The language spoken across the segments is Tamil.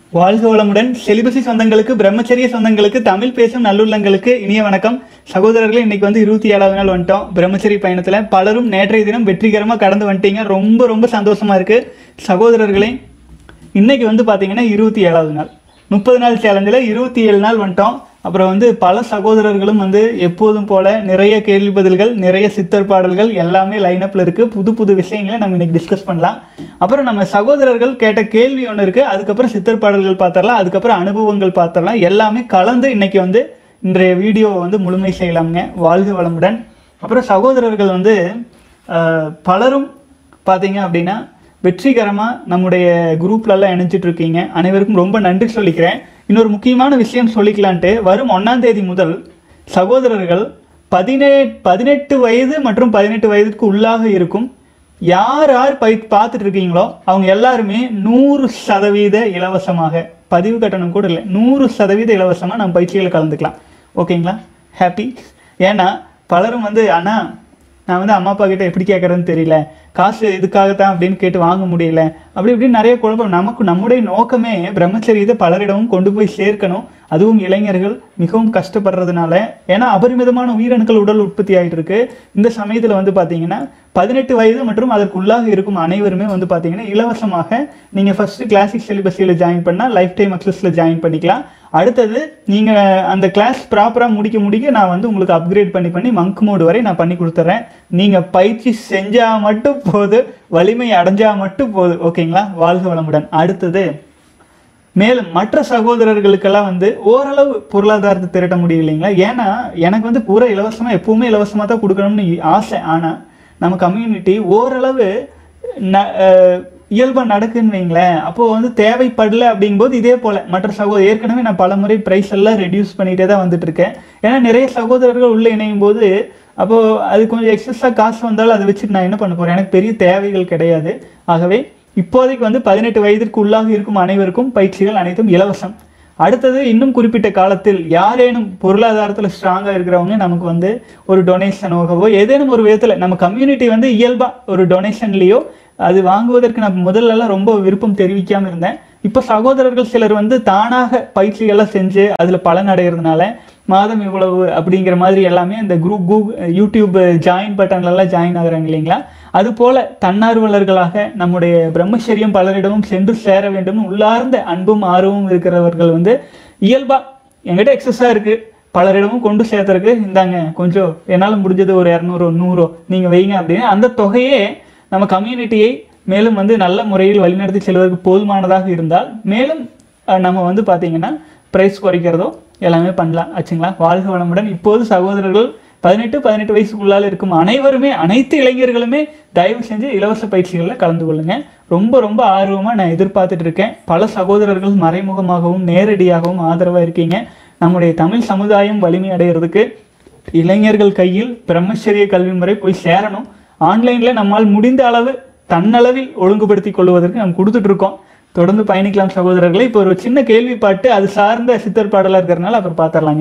வாழ்க வளமுடன் செலிபசி சொந்தங்களுக்கு பிரம்மச்சரிய சொந்தங்களுக்கு தமிழ் பேசும் நல்லுள்ளங்களுக்கு இனிய வணக்கம் சகோதரர்களே இன்னைக்கு வந்து இருபத்தி ஏழாவது நாள் வந்துட்டோம் பிரம்மச்சரிய பயணத்துல பலரும் நேற்றைய தினம் வெற்றிகரமா கடந்து வந்துட்டீங்க ரொம்ப ரொம்ப சந்தோஷமா இருக்கு சகோதரர்களே இன்னைக்கு வந்து பாத்தீங்கன்னா இருபத்தி ஏழாவது நாள் முப்பது நாள் சேலஞ்சில் இருபத்தி ஏழு நாள் வந்துட்டோம் அப்புறம் வந்து பல சகோதரர்களும் வந்து எப்போதும் போல நிறைய கேள்வி பதில்கள் நிறைய சித்தர் பாடல்கள் எல்லாமே லைனப்ல இருக்கு புது புது விஷயங்களை நம்ம இன்னைக்கு டிஸ்கஸ் பண்ணலாம் அப்புறம் நம்ம சகோதரர்கள் கேட்ட கேள்வி ஒன்று இருக்கு அதுக்கப்புறம் சித்தர் பாடல்கள் பார்த்துடலாம் அதுக்கப்புறம் அனுபவங்கள் பார்த்துடலாம் எல்லாமே கலந்து இன்னைக்கு வந்து இன்றைய வீடியோவை வந்து முழுமை செய்யலாமுங்க வாழ்க வளமுடன் அப்புறம் சகோதரர்கள் வந்து அஹ், பலரும் பார்த்தீங்க அப்படின்னா வெற்றிகரமாக நம்முடைய குரூப்ல எல்லாம் இணைஞ்சிட்டு இருக்கீங்க அனைவருக்கும் ரொம்ப நன்றி சொல்லிக்கிறேன் இன்னொரு முக்கியமான விஷயம் சொல்லிக்கலான்ட்டு வரும் ஒன்றாம் தேதி முதல் சகோதரர்கள் பதினே பதினெட்டு வயது மற்றும் பதினெட்டு வயதுக்கு உள்ளாக இருக்கும் யார் யார் பை பார்த்துட்டு இருக்கீங்களோ அவங்க எல்லாருமே நூறு சதவீத இலவசமாக பதிவு கட்டணம் கூட இல்லை நூறு சதவீத இலவசமாக நம்ம பயிற்சிகளை கலந்துக்கலாம் ஓகேங்களா ஹாப்பி ஏன்னா பலரும் வந்து அண்ணா நான் வந்து அம்மா அப்பா கிட்ட எப்படி கேட்கறதுன்னு தெரியல காசு இதுக்காகத்தான் அப்படின்னு கேட்டு வாங்க முடியல அப்படி இப்படின்னு நிறைய குழப்பம் நமக்கு நம்முடைய நோக்கமே பிரம்மச்சரியத்தை பலரிடமும் கொண்டு போய் சேர்க்கணும் அதுவும் இளைஞர்கள் மிகவும் கஷ்டப்படுறதுனால ஏன்னா அபரிமிதமான உயிரணுக்கள் உடல் உற்பத்தி ஆகிட்டு இருக்கு இந்த சமயத்தில் வந்து பார்த்தீங்கன்னா பதினெட்டு வயது மற்றும் அதற்குள்ளாக இருக்கும் அனைவருமே வந்து பார்த்தீங்கன்னா இலவசமாக நீங்கள் ஃபர்ஸ்ட் கிளாசிக் சிலிபஸில் ஜாயின் பண்ணால் லைஃப் டைம் அக்சஸில் ஜாயின் பண்ணிக்கலாம் அடுத்தது நீங்கள் அந்த கிளாஸ் ப்ராப்பராக முடிக்க முடிக்க நான் வந்து உங்களுக்கு அப்கிரேட் பண்ணி பண்ணி மங்க் மோடு வரை நான் பண்ணி கொடுத்துட்றேன் நீங்கள் பயிற்சி செஞ்சால் மட்டும் போது வலிமை அடைஞ்சால் மட்டும் போது ஓகேங்களா வாழ்க வளமுடன் அடுத்தது மேலும் மற்ற சகோதரர்களுக்கெல்லாம் வந்து ஓரளவு பொருளாதாரத்தை திரட்ட முடியும் இல்லைங்களா ஏன்னா எனக்கு வந்து பூரா இலவசமாக எப்பவுமே இலவசமாக தான் கொடுக்கணும்னு ஆசை ஆனால் நம்ம கம்யூனிட்டி ஓரளவு ந அஹ் இயல்பாக நடக்குன்னு வைங்களேன் அப்போது வந்து தேவைப்படல அப்படிங்கும்போது இதே போல் மற்ற சகோதரர் ஏற்கனவே நான் பல முறை ப்ரைஸ் எல்லாம் ரெடியூஸ் பண்ணிகிட்டே தான் வந்துட்டு இருக்கேன் ஏன்னா நிறைய சகோதரர்கள் உள்ளே இணையும் போது அப்போது அது கொஞ்சம் எக்ஸஸாக காசு வந்தாலும் அதை வச்சுட்டு நான் என்ன பண்ண போகிறேன் எனக்கு பெரிய தேவைகள் கிடையாது ஆகவே இப்போதைக்கு வந்து பதினெட்டு வயதிற்கு உள்ளாக இருக்கும் அனைவருக்கும் பயிற்சிகள் அனைத்தும் இலவசம் அடுத்தது இன்னும் குறிப்பிட்ட காலத்தில் யாரேனும் பொருளாதாரத்தில் ஸ்ட்ராங்காக இருக்கிறவங்க நமக்கு வந்து ஒரு டொனேஷனோகவோ ஏதேனும் ஒரு விதத்தில் நம்ம கம்யூனிட்டி வந்து இயல்பாக ஒரு டொனேஷன்லேயோ அது வாங்குவதற்கு நான் முதல்லலாம் ரொம்ப விருப்பம் தெரிவிக்காமல் இருந்தேன் இப்போ சகோதரர்கள் சிலர் வந்து தானாக பயிற்சிகள்லாம் செஞ்சு அதில் பலன் அடைகிறதுனால மாதம் இவ்வளவு அப்படிங்கிற மாதிரி எல்லாமே இந்த குரூப் கூகுள் யூடியூப் ஜாயின் பட்டன்லலாம் ஜாயின் ஆகுறாங்க இல்லைங்களா அதுபோல தன்னார்வலர்களாக நம்முடைய பிரம்மச்சரியம் பலரிடமும் சென்று சேர வேண்டும் உள்ளார்ந்த அன்பும் ஆர்வமும் இருக்கிறவர்கள் வந்து இயல்பா என்கிட்ட எக்ஸஸாக இருக்கு பலரிடமும் கொண்டு சேர்த்துருக்கு இந்தாங்க கொஞ்சம் என்னால் முடிஞ்சது ஒரு இரநூறோ நூறோ நீங்கள் வைங்க அப்படின்னு அந்த தொகையே நம்ம கம்யூனிட்டியை மேலும் வந்து நல்ல முறையில் வழிநடத்தி செல்வதற்கு போதுமானதாக இருந்தால் மேலும் அஹ், நம்ம வந்து பார்த்தீங்கன்னா ப்ரைஸ் குறைக்கிறதோ எல்லாமே பண்ணலாம் ஆச்சுங்களா வாழ்க வளமுடன் இப்போது சகோதரர்கள் பதினெட்டு பதினெட்டு வயசுக்குள்ளால இருக்கும் அனைவருமே அனைத்து இளைஞர்களுமே தயவு செஞ்சு இலவச பயிற்சிகளில் கலந்து கொள்ளுங்க ரொம்ப ரொம்ப ஆர்வமாக நான் எதிர்பார்த்துட்டு இருக்கேன் பல சகோதரர்கள் மறைமுகமாகவும் நேரடியாகவும் ஆதரவாக இருக்கீங்க நம்முடைய தமிழ் சமுதாயம் வலிமை அடைகிறதுக்கு இளைஞர்கள் கையில் பிரம்மச்சரிய கல்வி முறை போய் சேரணும் ஆன்லைனில் நம்மால் முடிந்த அளவு தன்னளவில் ஒழுங்குபடுத்தி கொள்வதற்கு நம்ம கொடுத்துட்டு இருக்கோம் தொடர்ந்து பயணிக்கலாம் சகோதரர்களே இப்போ ஒரு சின்ன கேள்வி பாட்டு அது சார்ந்த சித்தர் பாடலாக இருக்கிறதுனால அப்புறம் பார்த்துடலாங்க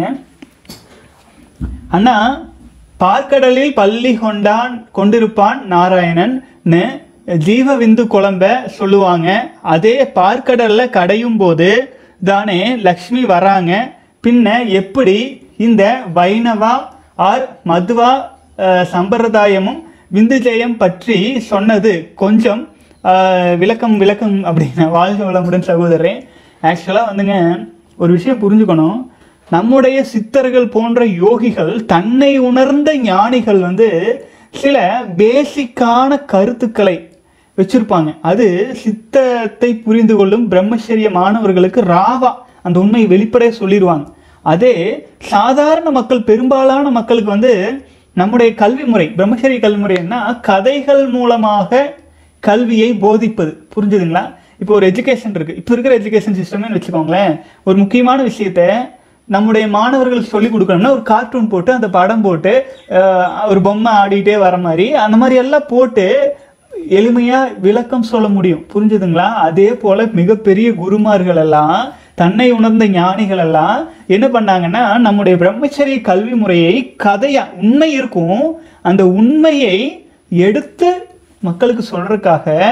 அண்ணா பார்க்கடலில் பள்ளி கொண்டான் கொண்டிருப்பான் நாராயணன் ஜீவ விந்து குழம்ப சொல்லுவாங்க அதே பார்க்கடல்ல கடையும் போது தானே லக்ஷ்மி வராங்க பின்ன எப்படி இந்த வைணவா ஆர் மதுவா அஹ், சம்பிரதாயமும் விந்து ஜெயம் பற்றி சொன்னது கொஞ்சம் அஹ், விளக்கம் விளக்கம் அப்படின்னு வாழ்க வளமுடன் சகோதரரே ஆக்சுவலாக வந்துங்க ஒரு விஷயம் புரிஞ்சுக்கணும் நம்முடைய சித்தர்கள் போன்ற யோகிகள் தன்னை உணர்ந்த ஞானிகள் வந்து சில பேசிக்கான கருத்துக்களை வச்சிருப்பாங்க அது சித்தத்தை புரிந்து கொள்ளும் பிரம்மச்சரிய மாணவர்களுக்கு ராவா அந்த உண்மையை வெளிப்படைய சொல்லிடுவாங்க அதே சாதாரண மக்கள் பெரும்பாலான மக்களுக்கு வந்து நம்முடைய கல்வி முறை பிரம்மச்சரிய கல்வி முறை என்ன கதைகள் மூலமாக கல்வியை போதிப்பது புரிஞ்சுதுங்களா இப்போ ஒரு எஜுகேஷன் இருக்கு இப்போ இருக்கிற எஜுகேஷன் சிஸ்டம்னு வச்சுக்கோங்களேன் ஒரு முக்கியமான விஷயத்த நம்முடைய மாணவர்களுக்கு சொல்லி கொடுக்கணும்னா ஒரு கார்ட்டூன் போட்டு அந்த படம் போட்டு அஹ், ஒரு பொம்மை ஆடிட்டே வர மாதிரி அந்த மாதிரி எல்லாம் போட்டு எளிமையா விளக்கம் சொல்ல முடியும் புரிஞ்சுதுங்களா அதே போல மிகப்பெரிய குருமார்கள் எல்லாம் தன்னை உணர்ந்த ஞானிகள் எல்லாம் என்ன பண்ணாங்கன்னா நம்முடைய பிரம்மச்சரிய கல்வி முறையை கதையா உண்மை இருக்கும் அந்த உண்மையை எடுத்து மக்களுக்கு சொல்றதுக்காக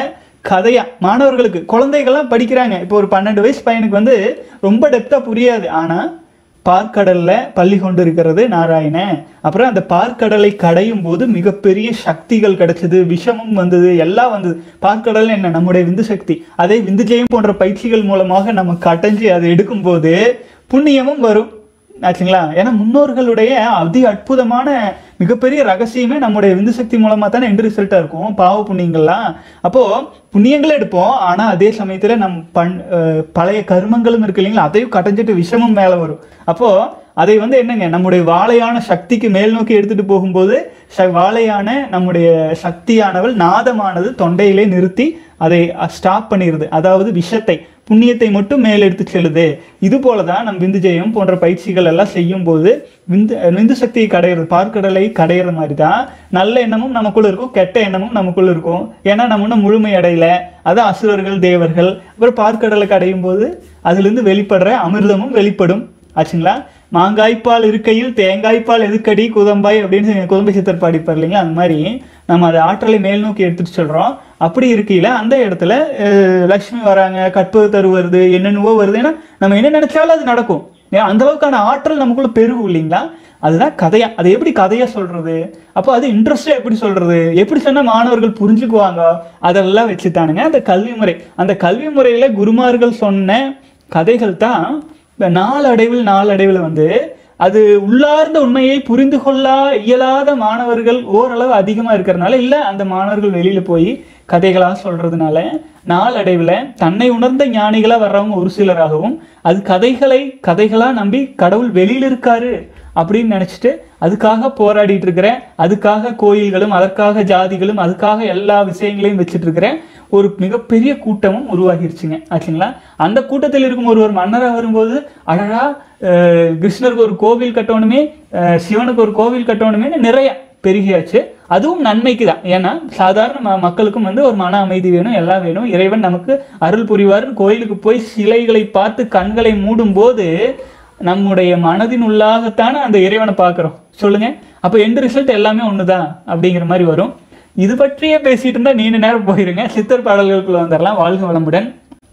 கதையா மாணவர்களுக்கு குழந்தைகள்லாம் படிக்கிறாங்க இப்போ ஒரு பன்னெண்டு வயசு பையனுக்கு வந்து ரொம்ப டெப்தா புரியாது ஆனா பார்க்கடல்ல பள்ளி கொண்டு இருக்கிறது நாராயணன் அப்புறம் அந்த பார்க்கடலை கடையும் போது மிகப்பெரிய சக்திகள் கிடைச்சது விஷமும் வந்தது எல்லாம் வந்தது பார்க்கடல் என்ன நம்முடைய விந்து சக்தி அதே விந்து ஜெயம் போன்ற பயிற்சிகள் மூலமாக நம்ம கடைஞ்சு அதை எடுக்கும்போது புண்ணியமும் வரும் ஆச்சுங்களா ஏன்னா முன்னோர்களுடைய அதி அற்புதமான மிகப்பெரிய ரகசியமே நம்முடைய விந்து சக்தி மூலமா தானே எண்டு ரிசல்ட்டா இருக்கும் பாவ புண்ணியங்கள்லாம் அப்போ புண்ணியங்களை எடுப்போம் ஆனா அதே சமயத்துல நம் பண் அஹ் பழைய கர்மங்களும் இருக்கு இல்லைங்களா அதையும் கடைஞ்சிட்டு விஷமும் மேல வரும் அப்போ அதை வந்து என்னங்க நம்முடைய வாழையான சக்திக்கு மேல் நோக்கி எடுத்துட்டு போகும்போது ச- வாழையான நம்முடைய சக்தியானவள் நாதமானது தொண்டையிலே நிறுத்தி அதை ஸ்டாப் பண்ணிடுது அதாவது விஷத்தை புண்ணியத்தை மட்டும் மேல் எடுத்து செல்லுது இது போல தான் நம் விந்து ஜெயம் போன்ற பயிற்சிகள் எல்லாம் செய்யும் போது விந்து விந்து சக்தியை கடையிறது பார்க்கடலை கடையிற மாதிரி தான் நல்ல எண்ணமும் நமக்குள்ள இருக்கும் கெட்ட எண்ணமும் நமக்குள்ள இருக்கும் ஏன்னா நம்ம இன்னும் முழுமை அடையல அதான் அசுரர்கள் தேவர்கள் அப்புறம் பார்க்கடலை கடையும் போது அதிலிருந்து வெளிப்படுற அமிர்தமும் வெளிப்படும் ஆச்சுங்களா மாங்காய்ப்பால் இருக்கையில் தேங்காய்ப்பால் எதுக்கடி குதம்பாய் அப்படின்னு குதம்பை சித்தர் பாடிப்பார் இல்லைங்களா அந்த மாதிரி நம்ம அதை ஆற்றலை மேல் நோக்கி எடுத்துட்டு சொல்றோம் அப்படி இருக்கையில அந்த இடத்துல அஹ், லக்ஷ்மி வராங்க கற்பகத்தரு வருது என்னென்னவோ வருது ஏன்னா நம்ம என்ன நினைச்சாலும் அது நடக்கும் ஏன் அந்த அளவுக்கான ஆற்றல் நமக்குள்ள பெருகும் இல்லைங்களா அதுதான் கதையா அதை எப்படி கதையா சொல்றது அப்போ அது இன்ட்ரெஸ்டா எப்படி சொல்றது எப்படி சொன்னா மாணவர்கள் புரிஞ்சுக்குவாங்க அதெல்லாம் வச்சுட்டானுங்க அந்த கல்வி முறை அந்த கல்வி முறையில குருமார்கள் சொன்ன கதைகள் தான் இப்ப நாளடைவில் நாளடைவில் வந்து அது உள்ளார்ந்த உண்மையை புரிந்து கொள்ளா இயலாத மாணவர்கள் ஓரளவு அதிகமா இருக்கிறதுனால இல்ல அந்த மாணவர்கள் வெளியில போய் கதைகளா சொல்றதுனால நாளடைவில் தன்னை உணர்ந்த ஞானிகளா வர்றவங்க ஒரு சிலராகவும் அது கதைகளை கதைகளா நம்பி கடவுள் வெளியில இருக்காரு அப்படின்னு நினைச்சிட்டு அதுக்காக போராடிட்டு இருக்கிற அதுக்காக கோயில்களும் அதற்காக ஜாதிகளும் அதுக்காக எல்லா விஷயங்களையும் வச்சுட்டு இருக்கிற ஒரு மிகப்பெரிய கூட்டமும் உருவாகிருச்சுங்க ஆச்சுங்களா அந்த கூட்டத்தில் இருக்கும் ஒருவர் மன்னராக வரும்போது அழகா அஹ், கிருஷ்ணருக்கு ஒரு கோவில் கட்டணுமே அஹ், சிவனுக்கு ஒரு கோவில் கட்டணுமே நிறைய பெருகியாச்சு அதுவும் நன்மைக்கு தான் ஏன்னா சாதாரண ம- மக்களுக்கும் வந்து ஒரு மன அமைதி வேணும் எல்லாம் வேணும் இறைவன் நமக்கு அருள் புரிவார்னு கோயிலுக்கு போய் சிலைகளை பார்த்து கண்களை மூடும் போது நம்முடைய மனதின் உள்ளாகத்தானே அந்த இறைவனை பார்க்குறோம் சொல்லுங்க அப்போ எந்த ரிசல்ட் எல்லாமே ஒண்ணுதான் அப்படிங்கிற மாதிரி வரும் இது பற்றியே பேசிட்டு இருந்தா நீண்ட நேரம் போயிருங்க சித்தர் பாடல்களுக்குள்ள வந்துடலாம் வாழ்க வளமுடன்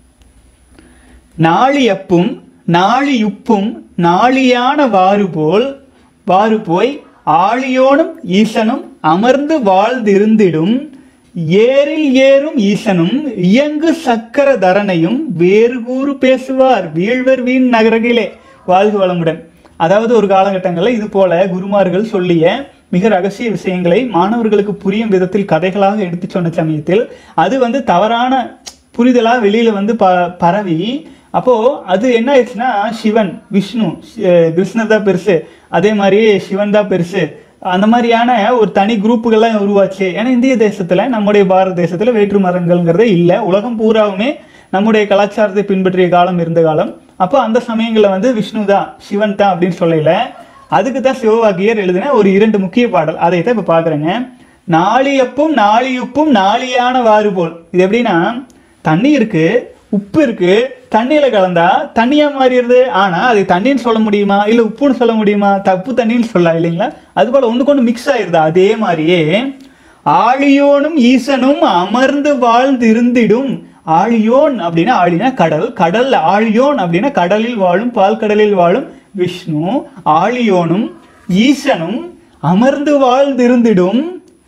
நாளியப்பும் நாளியுப்பும் நாளியான வாறு போல் வாறு போய் ஆழியோனும் ஈசனும் அமர்ந்து வாழ்ந்திருந்திடும் ஏரில் ஏறும் ஈசனும் இயங்கு சக்கர தரனையும் வேறு கூறு பேசுவார் வீழ்வர் வீண் நகரகிலே வாழ்க வளமுடன் அதாவது ஒரு காலகட்டங்களில் இது போல குருமார்கள் சொல்லிய மிக ரகசிய விஷயங்களை மாணவர்களுக்கு புரியும் விதத்தில் கதைகளாக எடுத்து சொன்ன சமயத்தில் அது வந்து தவறான புரிதலா வெளியில வந்து ப பரவி அப்போ அது என்ன ஆயிடுச்சுன்னா சிவன் விஷ்ணு அஹ் கிருஷ்ணர் தான் பெருசு அதே மாதிரி சிவன் தான் பெருசு அந்த மாதிரியான ஒரு தனி குரூப்புகள்லாம் உருவாச்சு ஏன்னா இந்திய தேசத்துல நம்முடைய பாரத தேசத்துல வேற்று மதங்கள்ங்கிறதே இல்லை உலகம் பூராவுமே நம்முடைய கலாச்சாரத்தை பின்பற்றிய காலம் இருந்த காலம் அப்போ அந்த சமயங்களில் வந்து விஷ்ணு தான் சிவன் தான் அப்படின்னு சொல்லல அதுக்கு தான் சிவவாக்கியர் எழுதின ஒரு இரண்டு முக்கிய பாடல் அதை தான் இப்போ பார்க்குறேங்க நாளியப்பும் நாளியுப்பும் நாளியான வாறு போல் இது எப்படின்னா தண்ணி இருக்கு உப்பு இருக்கு தண்ணியில கலந்தா தண்ணியா மாறிடுது ஆனா அது தண்ணின்னு சொல்ல முடியுமா இல்ல உப்புன்னு சொல்ல முடியுமா தப்பு தண்ணின்னு சொல்லலாம் இல்லைங்களா அது போல ஒண்ணுக்கு ஒண்ணு மிக்ஸ் ஆயிருதா அதே மாதிரியே ஆழியோனும் ஈசனும் அமர்ந்து வாழ்ந்து இருந்திடும் ஆழியோன் அப்படின்னா ஆழினா கடல் கடல் ஆழியோன் அப்படின்னா கடலில் வாழும் பால் கடலில் வாழும் விஷ்ணு ஆழியோனும் ஈசனும் அமர்ந்து வாழ்ந்திருந்திடும்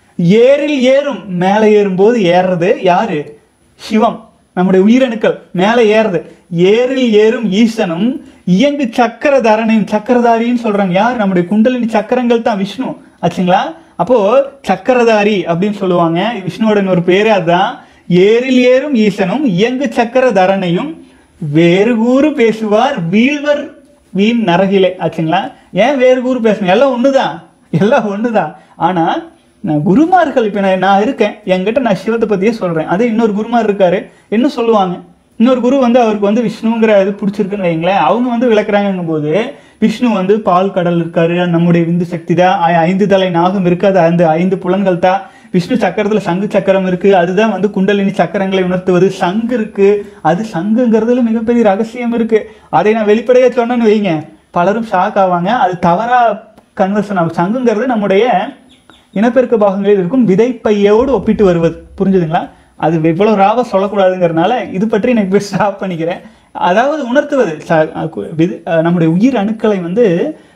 ஏரில் ஏறும் மேலே ஏறும்போது ஏறுறது யாரு சிவம் நம்முடைய உயிரணுக்கள் மேலே ஏறுது ஏரில் ஏறும் ஈசனும் இயங்கு சக்கர தரணையும் சக்கரதாரின்னு சொல்றாங்க யார் நம்முடைய குண்டலினி சக்கரங்கள் தான் விஷ்ணு ஆச்சுங்களா அப்போ சக்கரதாரி அப்படின்னு சொல்லுவாங்க விஷ்ணுவோட இன்னொரு பேரே அதுதான் ஏரில் ஏறும் ஈசனும் இயங்கு சக்கர தரணையும் வேறு கூறு பேசுவார் வீழ்வர் வீண் நரகிலே ஆச்சுங்களா ஏன் வேறு கூறு பேசணும் எல்லாம் ஒண்ணுதான் எல்லாம் ஒண்ணுதான் ஆனா நான் குருமார்கள் இப்ப நான் நான் இருக்கேன் என்கிட்ட நான் சிவத்தை பத்தியே சொல்றேன் அதே இன்னொரு குருமார் இருக்காரு என்ன சொல்லுவாங்க இன்னொரு குரு வந்து அவருக்கு வந்து விஷ்ணுங்கிற இது பிடிச்சிருக்குன்னு வைங்களேன் அவங்க வந்து விளக்குறாங்கங்கும் போது விஷ்ணு வந்து பால் கடல் இருக்காரு நம்முடைய விந்து சக்தி தான் ஐ- ஐந்து தலை நாகம் இருக்கு அது அந்த ஐந்து புலன்கள் தான் விஷ்ணு சக்கரத்துல சங்கு சக்கரம் இருக்கு அதுதான் வந்து குண்டலினி சக்கரங்களை உணர்த்துவது சங்கு இருக்கு அது சங்குங்கிறதுல மிகப்பெரிய ரகசியம் இருக்கு அதை நான் வெளிப்படையா சொன்னேன்னு வைங்க பலரும் ஷாக் ஆவாங்க அது தவறா கன்வர்சன் ஆகும் சங்குங்கிறது நம்முடைய இனப்பெருக்க பாகங்களில் இருக்கும் விதைப்பையோடு ஒப்பிட்டு வருவது புரிஞ்சுதுங்களா அது இவ்வளவு ராவா சொல்லக்கூடாதுங்கிறதுனால இது பற்றி நான் இப்போ ஸ்டாப் பண்ணிக்கிறேன் அதாவது உணர்த்துவது ச- அஹ் கு- விது- அஹ் நம்முடைய உயிர் அணுக்களை வந்து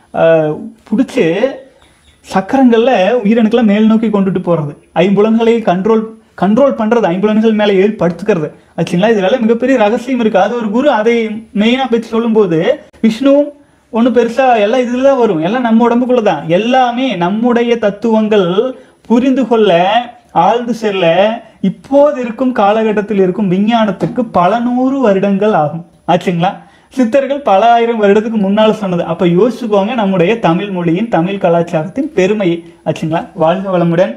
பிடிச்சி சக்கரங்கள்ல உயிரணுக்களை மேல் நோக்கி கொண்டுட்டு போறது ஐம்புலன்களை கண்ட்ரோல் கண்ட்ரோல் பண்றது ஐம்புலன்கள் மேல ஏறி படுத்துக்கிறது ஆச்சுங்களா இதுல மிகப்பெரிய ரகசியம் இருக்கு அது ஒரு குரு அதை மெயினா பற்றி சொல்லும்போது விஷ்ணுவும் ஒண்ணு பெருசா எல்லாம் இதுல தான் வரும் எல்லாம் நம்ம உடம்புக்குள்ள தான் எல்லாமே நம்முடைய தத்துவங்கள் புரிந்து கொள்ள ஆழ்ந்து செல்ல இப்போது இருக்கும் காலகட்டத்தில் இருக்கும் விஞ்ஞானத்துக்கு பல நூறு வருடங்கள் ஆகும் ஆச்சுங்களா சித்தர்கள் பல ஆயிரம் வருடத்துக்கு முன்னால் சொன்னது அப்ப யோசிச்சுக்கோங்க நம்முடைய தமிழ் மொழியின் தமிழ் கலாச்சாரத்தின் பெருமையை ஆச்சுங்களா வாழ்க வளமுடன்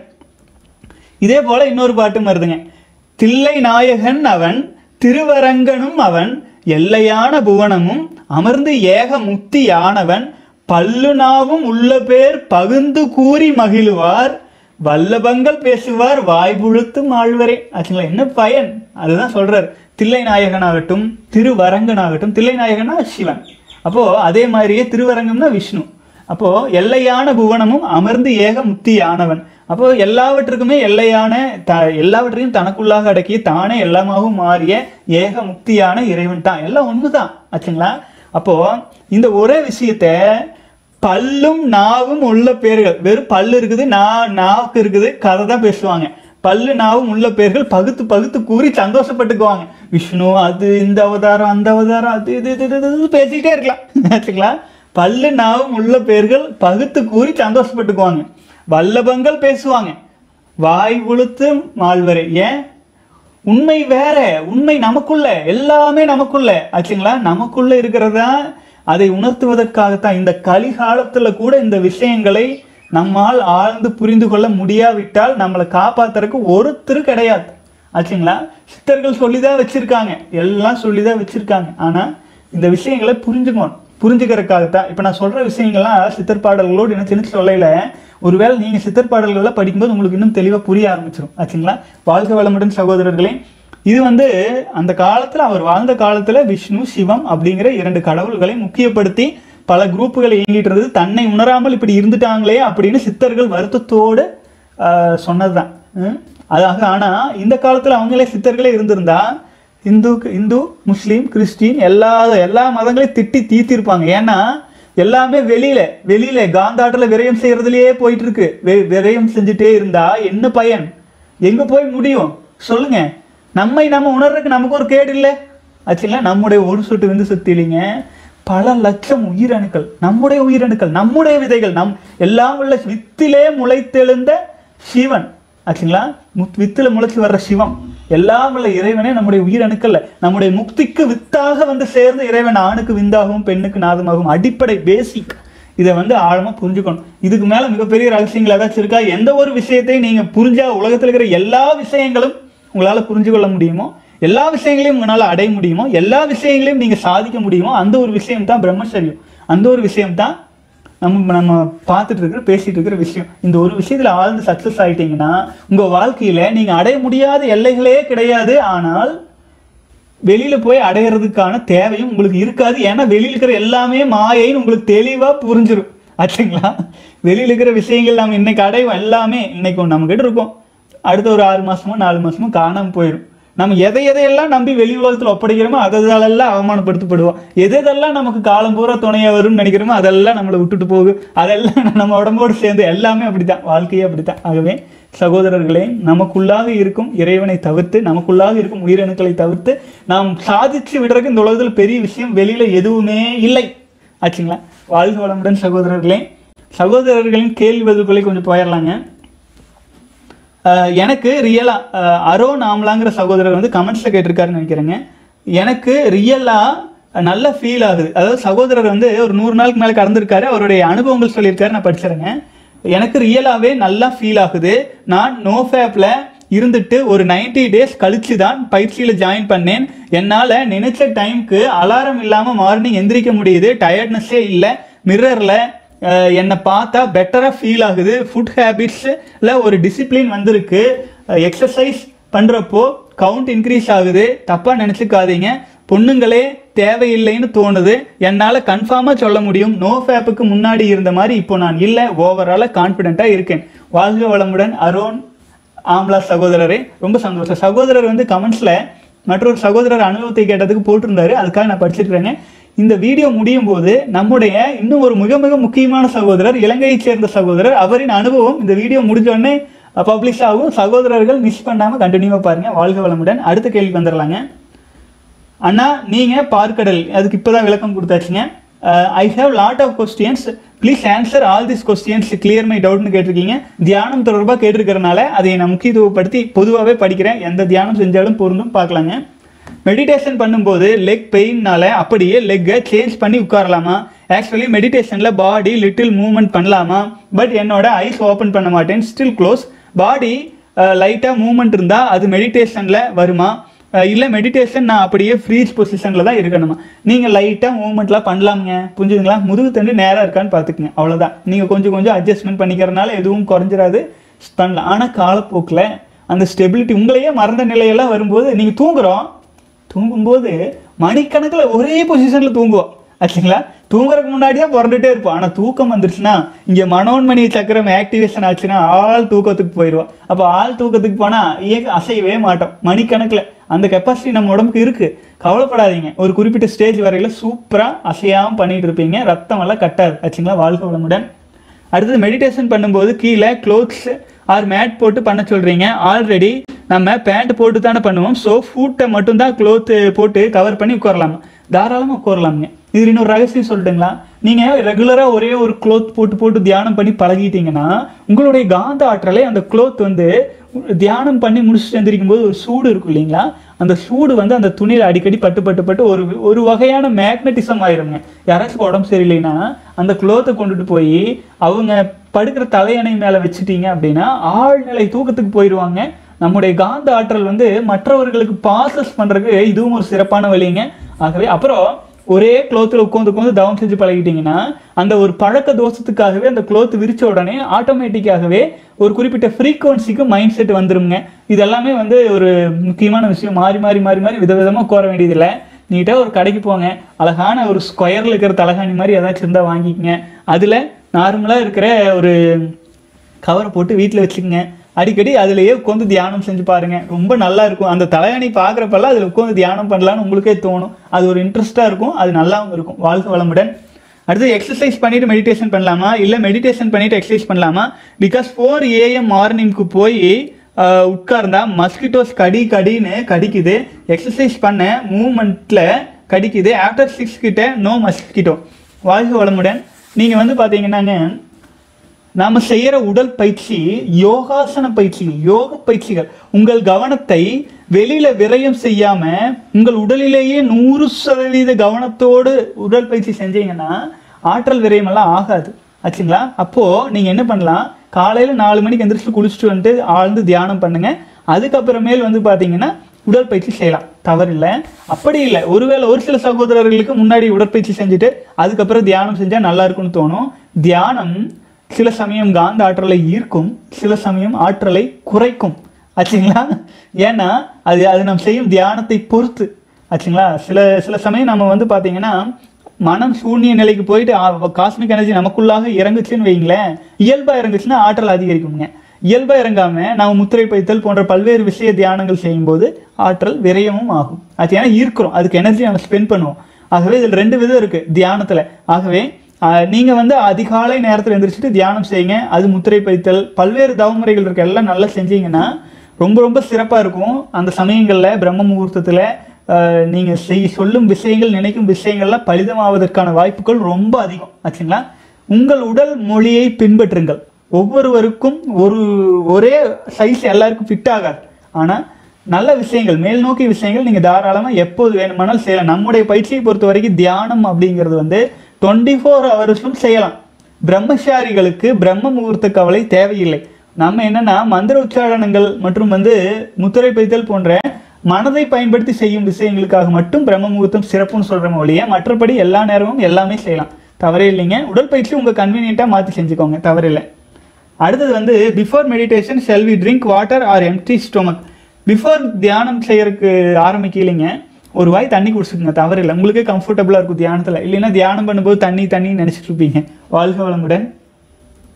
இதே போல இன்னொரு பாட்டும் வருதுங்க தில்லை நாயகன் அவன் திருவரங்கனும் அவன் எல்லையான புவனமும் அமர்ந்து ஏக முக்தியானவன் பல்லுநாவும் உள்ள பேர் பகுந்து கூறி மகிழுவார் வல்லபங்கள் பேசுவார் வாய்புழுத்தும் ஆழ்வரே ஆச்சுங்களா என்ன பயன் அதுதான் சொல்றார் தில்லை நாயகனாகட்டும் திருவரங்கனாகட்டும் தில்லை நாயகனா சிவன் அப்போ அதே மாதிரியே திருவரங்கம்னா விஷ்ணு அப்போ எல்லையான புவனமும் அமர்ந்து ஏக முக்தியானவன் அப்போ எல்லாவற்றுக்குமே எல்லையான த எல்லாவற்றையும் தனக்குள்ளாக அடக்கி தானே எல்லாமாகவும் மாறிய ஏக முக்தியான இறைவன் தான் எல்லாம் ஒண்ணுதான் ஆச்சுங்களா அப்போ இந்த ஒரே விஷயத்த பல்லும் நாவும் உள்ள பேர்கள் வெறும் பல்லு இருக்குது நா நாவுக்கு இருக்குது கதை தான் பேசுவாங்க பல்லு நாவும் உள்ள பேர்கள் பகுத்து பகுத்து கூறி சந்தோஷப்பட்டுக்குவாங்க விஷ்ணு அது இந்த அவதாரம் அந்த அவதாரம் அது இது இது இது, இது, இது பேசிக்கிட்டே இருக்கலாம் ஆச்சுங்களா பல்லு நாவும் உள்ள பேர்கள் பகுத்து கூறி சந்தோஷப்பட்டுக்குவாங்க வல்லபங்கள் பேசுவாங்க வாய் உளுத்து மாழ்வரை ஏன் உண்மை வேற உண்மை நமக்குள்ள எல்லாமே நமக்குள்ள ஆச்சுங்களா நமக்குள்ள இருக்கிறதா அதை உணர்த்துவதற்காகத்தான் இந்த கலிகாலத்துல கூட இந்த விஷயங்களை நம்மால் ஆழ்ந்து புரிந்து கொள்ள முடியாவிட்டால் நம்மளை காப்பாத்துறதுக்கு ஒருத்தர் கிடையாது ஆச்சுங்களா சித்தர்கள் சொல்லிதான் வச்சிருக்காங்க எல்லாம் சொல்லிதான் வச்சிருக்காங்க ஆனா இந்த விஷயங்களை புரிஞ்சுக்கணும் புரிஞ்சுக்கிறதுக்காகத்தான் இப்போ நான் சொல்ற விஷயங்கள்லாம் சித்தர் பாடல்களோடு இணைச்சு சொல்லல ஒருவேளை நீங்க சித்தர் பாடல்களை படிக்கும்போது உங்களுக்கு இன்னும் தெளிவா புரிய ஆரம்பிச்சிடும் ஆச்சுங்களா வாழ்க வளமுடன் சகோதரர்களே இது வந்து அந்த காலத்துல அவர் வாழ்ந்த காலத்துல விஷ்ணு சிவம் அப்படிங்கிற இரண்டு கடவுள்களை முக்கியப்படுத்தி பல குரூப்புகளை இயங்கிட்டு இருந்தது தன்னை உணராமல் இப்படி இருந்துட்டாங்களே அப்படின்னு சித்தர்கள் வருத்தத்தோடு ஆஹ், சொன்னதுதான் ம்? அதாக ஆனா இந்த காலத்துல அவங்களே சித்தர்களே இருந்திருந்தா இந்து இந்து முஸ்லீம் கிறிஸ்டின் எல்லா எல்லா மதங்களையும் திட்டி தீர்த்திருப்பாங்க ஏன்னா எல்லாமே வெளியில வெளியில காந்தாட்டுல விரயம் செய்யறதுலயே போயிட்டு இருக்கு வி- விரயம் செஞ்சுட்டே இருந்தா என்ன பயன் எங்க போய் முடியும் சொல்லுங்க நம்மை நம்ம உணர்றதுக்கு நமக்கு ஒரு கேடு இல்லை ஆச்சுங்களா நம்முடைய ஒரு சொட்டு விந்து சக்தி இல்லைங்க பல லட்சம் உயிரணுக்கள் நம்முடைய உயிரணுக்கள் நம்முடைய விதைகள் நம் எல்லாம் உள்ள வித்திலே முளைத்தெழுந்த சிவன் ஆச்சுங்களா முத் வித்துல முளைச்சு வர்ற சிவம் எல்லாம் உள்ள இறைவனே நம்முடைய உயிரணுக்கள்ல நம்முடைய முக்திக்கு வித்தாக வந்து சேர்ந்த இறைவன் ஆணுக்கு விந்தாகவும் பெண்ணுக்கு நாதமாகவும் அடிப்படை பேசிக் இதை வந்து ஆழமா புரிஞ்சுக்கணும் இதுக்கு மேல மிகப்பெரிய ரகசியங்கள் ஏதாச்சும் இருக்கா எந்த ஒரு விஷயத்தையும் நீங்க புரிஞ்சா உலகத்துல இருக்கிற எல்லா விஷயங்களும் உங்களால புரிஞ்சு கொள்ள முடியுமோ எல்லா விஷயங்களையும் உங்களால அடைய முடியுமோ எல்லா விஷயங்களையும் நீங்க சாதிக்க முடியுமோ அந்த ஒரு விஷயம் தான் பிரம்மச்சரியம் அந்த ஒரு விஷயம் தான் நம்ம நம்ம பார்த்துட்டு இருக்கிற பேசிட்டு இருக்கிற விஷயம் இந்த ஒரு விஷயத்துல ஆழ்ந்து சக்சஸ் ஆயிட்டீங்கன்னா உங்க வாழ்க்கையில நீங்க அடைய முடியாத எல்லைகளே கிடையாது ஆனால் வெளியில போய் அடையிறதுக்கான தேவையும் உங்களுக்கு இருக்காது ஏன்னா வெளியில இருக்கிற எல்லாமே மாயைன்னு உங்களுக்கு தெளிவா புரிஞ்சிடும் ஆச்சுங்களா வெளியில இருக்கிற விஷயங்கள் நம்ம இன்னைக்கு அடைவோம் எல்லாமே இன்னைக்கு நம்ம கிட்ட இருக்கும் அடுத்த ஒரு ஆறு மாசமோ நாலு மாசமோ காணாம போயிடும் நம்ம எதை எதையெல்லாம் நம்பி வெளி உலகத்துல ஒப்படைக்கிறோமோ அதெல்லாம் அவமானப்படுத்தப்படுவோம் எது எதெல்லாம் நமக்கு காலம் பூரா துணையா வரும்னு நினைக்கிறோமோ அதெல்லாம் நம்மளை விட்டுட்டு போகும் அதெல்லாம் நம்ம உடம்போடு சேர்ந்து எல்லாமே அப்படித்தான் வாழ்க்கையே அப்படித்தான் ஆகவே சகோதரர்களே நமக்குள்ளாக இருக்கும் இறைவனை தவிர்த்து நமக்குள்ளாக இருக்கும் உயிரணுக்களை தவிர்த்து நாம் சாதிச்சு விடுறதுக்கு இந்த உலகத்தில் பெரிய விஷயம் வெளியில எதுவுமே இல்லை ஆச்சுங்களா வாழ்க வளமுடன் சகோதரர்களே சகோதரர்களின் கேள்வி பதில்களை கொஞ்சம் போயிடலாங்க அஹ் எனக்கு ரியலா அரோ நாமலாங்கிற சகோதரர் வந்து கமெண்ட்ஸ்ல கேட்டிருக்காருன்னு நினைக்கிறேங்க எனக்கு ரியலா நல்ல ஃபீல் ஆகுது அதாவது சகோதரர் வந்து ஒரு நூறு நாளுக்கு மேலே கடந்திருக்காரு அவருடைய அனுபவங்கள் சொல்லியிருக்காரு நான் படிச்சிருங்க எனக்கு ரியலாவே நல்லா ஃபீல் ஆகுது நான் நோஃபேப்ல இருந்துட்டு ஒரு 90 டேஸ் கழிச்சு தான் பயிற்சியில் ஜாயின் பண்ணேன் என்னால் நினைச்ச டைம்க்கு அலாரம் இல்லாமல் மார்னிங் எந்திரிக்க முடியுது டயர்ட்னஸே இல்லை மிரரில் என்னை பார்த்தா பெட்டராக ஃபீல் ஆகுது ஃபுட் ஹேபிட்ஸில் ஒரு டிசிப்ளின் வந்திருக்கு எக்ஸசைஸ் பண்ணுறப்போ கவுண்ட் இன்க்ரீஸ் ஆகுது தப்பாக நினச்சிக்காதீங்க பொண்ணுங்களே தேவையில்லைன்னு தோணுது என்னால் கன்ஃபார்மாக சொல்ல முடியும் நோ ஃபேப்புக்கு முன்னாடி இருந்த மாதிரி இப்போ நான் இல்லை ஓவராலாக கான்ஃபிடென்ட்டாக இருக்கேன் வாழ்க வளமுடன் அரோன் ஆம்லா சகோதரரே ரொம்ப சந்தோஷம் சகோதரர் வந்து கமெண்ட்ஸில் மற்றொரு சகோதரர் அனுபவத்தை கேட்டதுக்கு போட்டிருந்தாரு அதுக்காக நான் படிச்சிருக்கிறேங்க இந்த வீடியோ முடியும் போது நம்முடைய இன்னும் ஒரு மிக மிக முக்கியமான சகோதரர் இலங்கையைச் சேர்ந்த சகோதரர் அவரின் அனுபவம் இந்த வீடியோ முடிஞ்ச உடனே பப்ளிஷ் ஆகும் சகோதரர்கள் மிஸ் பண்ணாமல் கண்டினியூவாக பாருங்க வாழ்க வளமுடன் அடுத்த கேள்விக்கு வந்துடலாங்க அண்ணா நீங்கள் பார்க்கடல் அதுக்கு இப்போ தான் விளக்கம் கொடுத்தாச்சுங்க I have lot of questions please answer all this questions clear my டவுட்னு கேட்டிருக்கீங்க தியானம் தொடர்பாக கேட்டிருக்கிறனால அதை நான் முக்கியத்துவப்படுத்தி பொதுவாகவே படிக்கிறேன் எந்த தியானம் செஞ்சாலும் பொருந்தும் பார்க்கலாங்க மெடிடேஷன் பண்ணும்போது லெக் பெயின்னால அப்படியே லெக்கை சேஞ்ச் பண்ணி உட்காரலாமா ஆக்சுவலி மெடிடேஷனில் பாடி லிட்டில் மூவ்மெண்ட் பண்ணலாமா பட் என்னோட ஐஸ் ஓப்பன் பண்ண மாட்டேன் ஸ்டில் க்ளோஸ் பாடி லைட்டாக மூவ்மெண்ட் இருந்தால் அது மெடிடேஷனில் வருமா அஹ் இல்லை மெடிடேஷன் நான் அப்படியே ஃப்ரீஸ் பொசிஷனில் தான் இருக்கணுமா நீங்கள் லைட்டாக மூவ்மெண்ட்லாம் பண்ணலாமுங்க புரிஞ்சுதுங்களா முதுகு தண்டு நேராக இருக்கான்னு பார்த்துக்குங்க அவ்வளோதான் நீங்கள் கொஞ்சம் கொஞ்சம் அட்ஜஸ்ட்மெண்ட் பண்ணிக்கிறனால எதுவும் குறைஞ்சிராது பண்ணலாம் ஆனால் காலப்போக்கில் அந்த ஸ்டெபிலிட்டி உங்களையே மறந்த நிலையெல்லாம் வரும்போது நீங்கள் தூங்குறோம் தூங்கும்போது மணிக்கணக்கில் ஒரே பொசிஷனில் தூங்குவோம் ஆச்சுங்களா தூங்குறதுக்கு முன்னாடியே புரண்டுட்டே இருப்போம் ஆனால் தூக்கம் வந்துருச்சுன்னா இங்கே மனோன்மணி சக்கரம் ஆக்டிவேஷன் ஆச்சுன்னா ஆள் தூக்கத்துக்கு போயிடுவோம் அப்போ ஆள் தூக்கத்துக்கு போனால் இயக்க அசையவே மாட்டோம் மணிக்கணக்கில் அந்த கெப்பாசிட்டி நம்ம உடம்புக்கு இருக்குது கவலைப்படாதீங்க ஒரு குறிப்பிட்ட ஸ்டேஜ் வரையில் சூப்பராக அசையாமல் பண்ணிட்டு இருப்பீங்க ரத்தம் எல்லாம் கட்டாது ஆச்சுங்களா வாழ்க்கை வளமுடன் அடுத்தது மெடிடேஷன் பண்ணும்போது கீழே க்ளோத்ஸ் ஆர் மேட் போட்டு பண்ண சொல்கிறீங்க ஆல்ரெடி நம்ம பேண்ட் போட்டு தானே பண்ணுவோம் ஸோ ஃபூட்டை மட்டும்தான் க்ளோத்து போட்டு கவர் பண்ணி உட்காரலாமா தாராளமாக உட்காரலாமுங்க இது இன்னொரு ரகசியம் சொல்லட்டுங்களா நீங்கள் ரெகுலராக ஒரே ஒரு க்ளோத் போட்டு போட்டு தியானம் பண்ணி பழகிட்டீங்கன்னா உங்களுடைய காந்த ஆற்றலை அந்த க்ளோத் வந்து தியானம் பண்ணி முடிச்சுட்டு எந்திரிக்கும் போது ஒரு சூடு இருக்கும் இல்லைங்களா அந்த சூடு வந்து அந்த துணியில் அடிக்கடி பட்டு பட்டு பட்டு ஒரு ஒரு வகையான மேக்னட்டிசம் ஆயிருங்க யாராச்சும் உடம்பு சரியில்லைன்னா அந்த க்ளோத்தை கொண்டுட்டு போய் அவங்க படுக்கிற தலையணை மேலே வச்சுட்டீங்க அப்படின்னா ஆழ்நிலை தூக்கத்துக்கு போயிடுவாங்க நம்முடைய காந்த ஆற்றல் வந்து மற்றவர்களுக்கு பாசஸ் பண்ணுறதுக்கு இதுவும் ஒரு சிறப்பான வழிங்க ஆகவே அப்புறம் ஒரே க்ளோத்தில் உட்காந்து உட்காந்து தவம் செஞ்சு பழகிட்டீங்கன்னா அந்த ஒரு பழக்க தோஷத்துக்காகவே அந்த க்ளோத் விரிச்ச உடனே ஆட்டோமேட்டிக்காகவே ஒரு குறிப்பிட்ட ஃப்ரீக்குவன்சிக்கு மைண்ட் செட் வந்துருங்க இதெல்லாமே வந்து ஒரு முக்கியமான விஷயம் மாறி மாறி மாறி மாறி விதவிதமாக கோர வேண்டியதில்லை நீட்டாக ஒரு கடைக்கு போங்க அழகான ஒரு ஸ்கொயரில் இருக்கிற தலகாணி மாதிரி ஏதாச்சும் இருந்தால் வாங்கிக்கங்க அதில் நார்மலாக இருக்கிற ஒரு கவரை போட்டு வீட்டில் வச்சுக்கோங்க அடிக்கடி அதுலயே உட்காந்து தியானம் செஞ்சு பாருங்க ரொம்ப நல்லா இருக்கும் அந்த தலையணை பார்க்குறப்பெல்லாம் அதில் உட்காந்து தியானம் பண்ணலான்னு உங்களுக்கே தோணும் அது ஒரு இன்ட்ரெஸ்ட்டாக இருக்கும் அது நல்லாவும் இருக்கும் வாழ்க்கை வளமுடன் அடுத்து எக்ஸசைஸ் பண்ணிட்டு மெடிடேஷன் பண்ணலாமா இல்லை மெடிடேஷன் பண்ணிட்டு எக்ஸசைஸ் பண்ணலாமா பிகாஸ் ஃபோர் ஏஎம் மார்னிங்க்கு போய் ஆஹ், உட்கார்ந்தா மஸ்கிட்டோஸ் கடி கடின்னு கடிக்குது எக்ஸசைஸ் பண்ண மூமெண்ட்டில் கடிக்குது ஆஃப்டர் சிக்ஸ் கிட்ட நோ மஸ்கிட்டோ வாழ்க்கை வளமுடன் நீங்கள் வந்து பார்த்தீங்கன்னாங்க நாம செய்யற உடல் பயிற்சி யோகாசன பயிற்சி யோக பயிற்சிகள் உங்கள் கவனத்தை வெளியில விரயம் செய்யாம உங்கள் உடலிலேயே நூறு சதவீத கவனத்தோடு உடல் பயிற்சி செஞ்சீங்கன்னா ஆற்றல் விரயம் எல்லாம் ஆகாது ஆச்சுங்களா அப்போ நீங்க என்ன பண்ணலாம் காலையில நாலு மணிக்கு எந்திரிச்சு குளிச்சுட்டு வந்துட்டு ஆழ்ந்து தியானம் பண்ணுங்க அதுக்கப்புறமேல் வந்து பாத்தீங்கன்னா உடற்பயிற்சி செய்யலாம் தவறில்லை அப்படி இல்லை ஒருவேளை ஒரு சில சகோதரர்களுக்கு முன்னாடி உடற்பயிற்சி செஞ்சுட்டு அதுக்கப்புறம் தியானம் செஞ்சால் நல்லா இருக்கும்னு தோணும் தியானம் சில சமயம் காந்த ஆற்றலை ஈர்க்கும் சில சமயம் ஆற்றலை குறைக்கும் ஆச்சுங்களா ஏன்னா அது அது நம்ம செய்யும் தியானத்தை பொறுத்து ஆச்சுங்களா சில சில சமயம் நம்ம வந்து பார்த்தீங்கன்னா மனம் சூன்ய நிலைக்கு போயிட்டு காஸ்மிக் எனர்ஜி நமக்குள்ளாக இறங்குச்சுன்னு வைங்களேன் இயல்பா இறங்குச்சுன்னா ஆற்றல் அதிகரிக்குங்க இயல்பா இறங்காம நாம முத்திரை பைத்தல் போன்ற பல்வேறு விஷய தியானங்கள் செய்யும்போது ஆற்றல் விரயமும் ஆகும் அது ஏன்னா ஈர்க்கிறோம் அதுக்கு எனர்ஜி நம்ம ஸ்பெண்ட் பண்ணுவோம் ஆகவே இதில் ரெண்டு விதம் இருக்கு தியானத்துல ஆகவே ஆஹ், நீங்க வந்து அதிகாலை நேரத்தில் எந்திரிச்சிட்டு தியானம் செய்யுங்க அது முத்திரை பைத்தல் பல்வேறு தவமுறைகள் இருக்கு எல்லாம் நல்லா செஞ்சீங்கன்னா ரொம்ப ரொம்ப சிறப்பா இருக்கும் அந்த சமயங்கள்ல பிரம்ம முகூர்த்தத்துல ஆஹ், நீங்க செய் சொல்லும் விஷயங்கள் நினைக்கும் விஷயங்கள்லாம் பலிதமாவதற்கான வாய்ப்புகள் ரொம்ப அதிகம் ஆச்சுங்களா உங்கள் உடல் மொழியை பின்பற்றுங்கள் ஒவ்வொருவருக்கும் ஒரு ஒரே சைஸ் எல்லாருக்கும் ஃபிட் ஆகாது ஆனால் நல்ல விஷயங்கள் மேல் நோக்கிய விஷயங்கள் நீங்கள் தாராளமாக எப்போது வேணுமானாலும் செய்யலாம் நம்முடைய பயிற்சியை பொறுத்த வரைக்கும் தியானம் அப்படிங்கிறது வந்து டுவெண்ட்டி ஃபோர் ஹவர்ஸும் செய்யலாம் பிரம்மச்சாரிகளுக்கு பிரம்ம முகூர்த்த கவலை தேவையில்லை நம்ம என்னன்னா மந்திர உச்சாரணங்கள் மற்றும் வந்து முத்திரை பைத்தல் போன்ற மனதை பயன்படுத்தி செய்யும் விஷயங்களுக்காக மட்டும் பிரம்ம முகூர்த்தம் சிறப்புன்னு சொல்கிற ஒழிய மற்றபடி எல்லா நேரமும் எல்லாமே செய்யலாம் தவறே இல்லைங்க உடற்பயிற்சி உங்கள் கன்வீனியண்ட்டாக மாற்றி செஞ்சுக்கோங்க தவறில்லை அடுத்தது வந்து before meditation shall we drink water or empty stomach before தியானம் செய்யறதுக்கு ஆரம்பிக்கலைங்க ஒரு வாய் தண்ணி குடிச்சுக்கோங்க தவறில்லை உங்களுக்கே கம்ஃபர்டபுளாக இருக்கும் தியானத்தில் இல்லைன்னா தியானம் பண்ணும்போது தண்ணி தண்ணி நினச்சிட்டு இருப்பீங்க வாழ்க வளமுடன்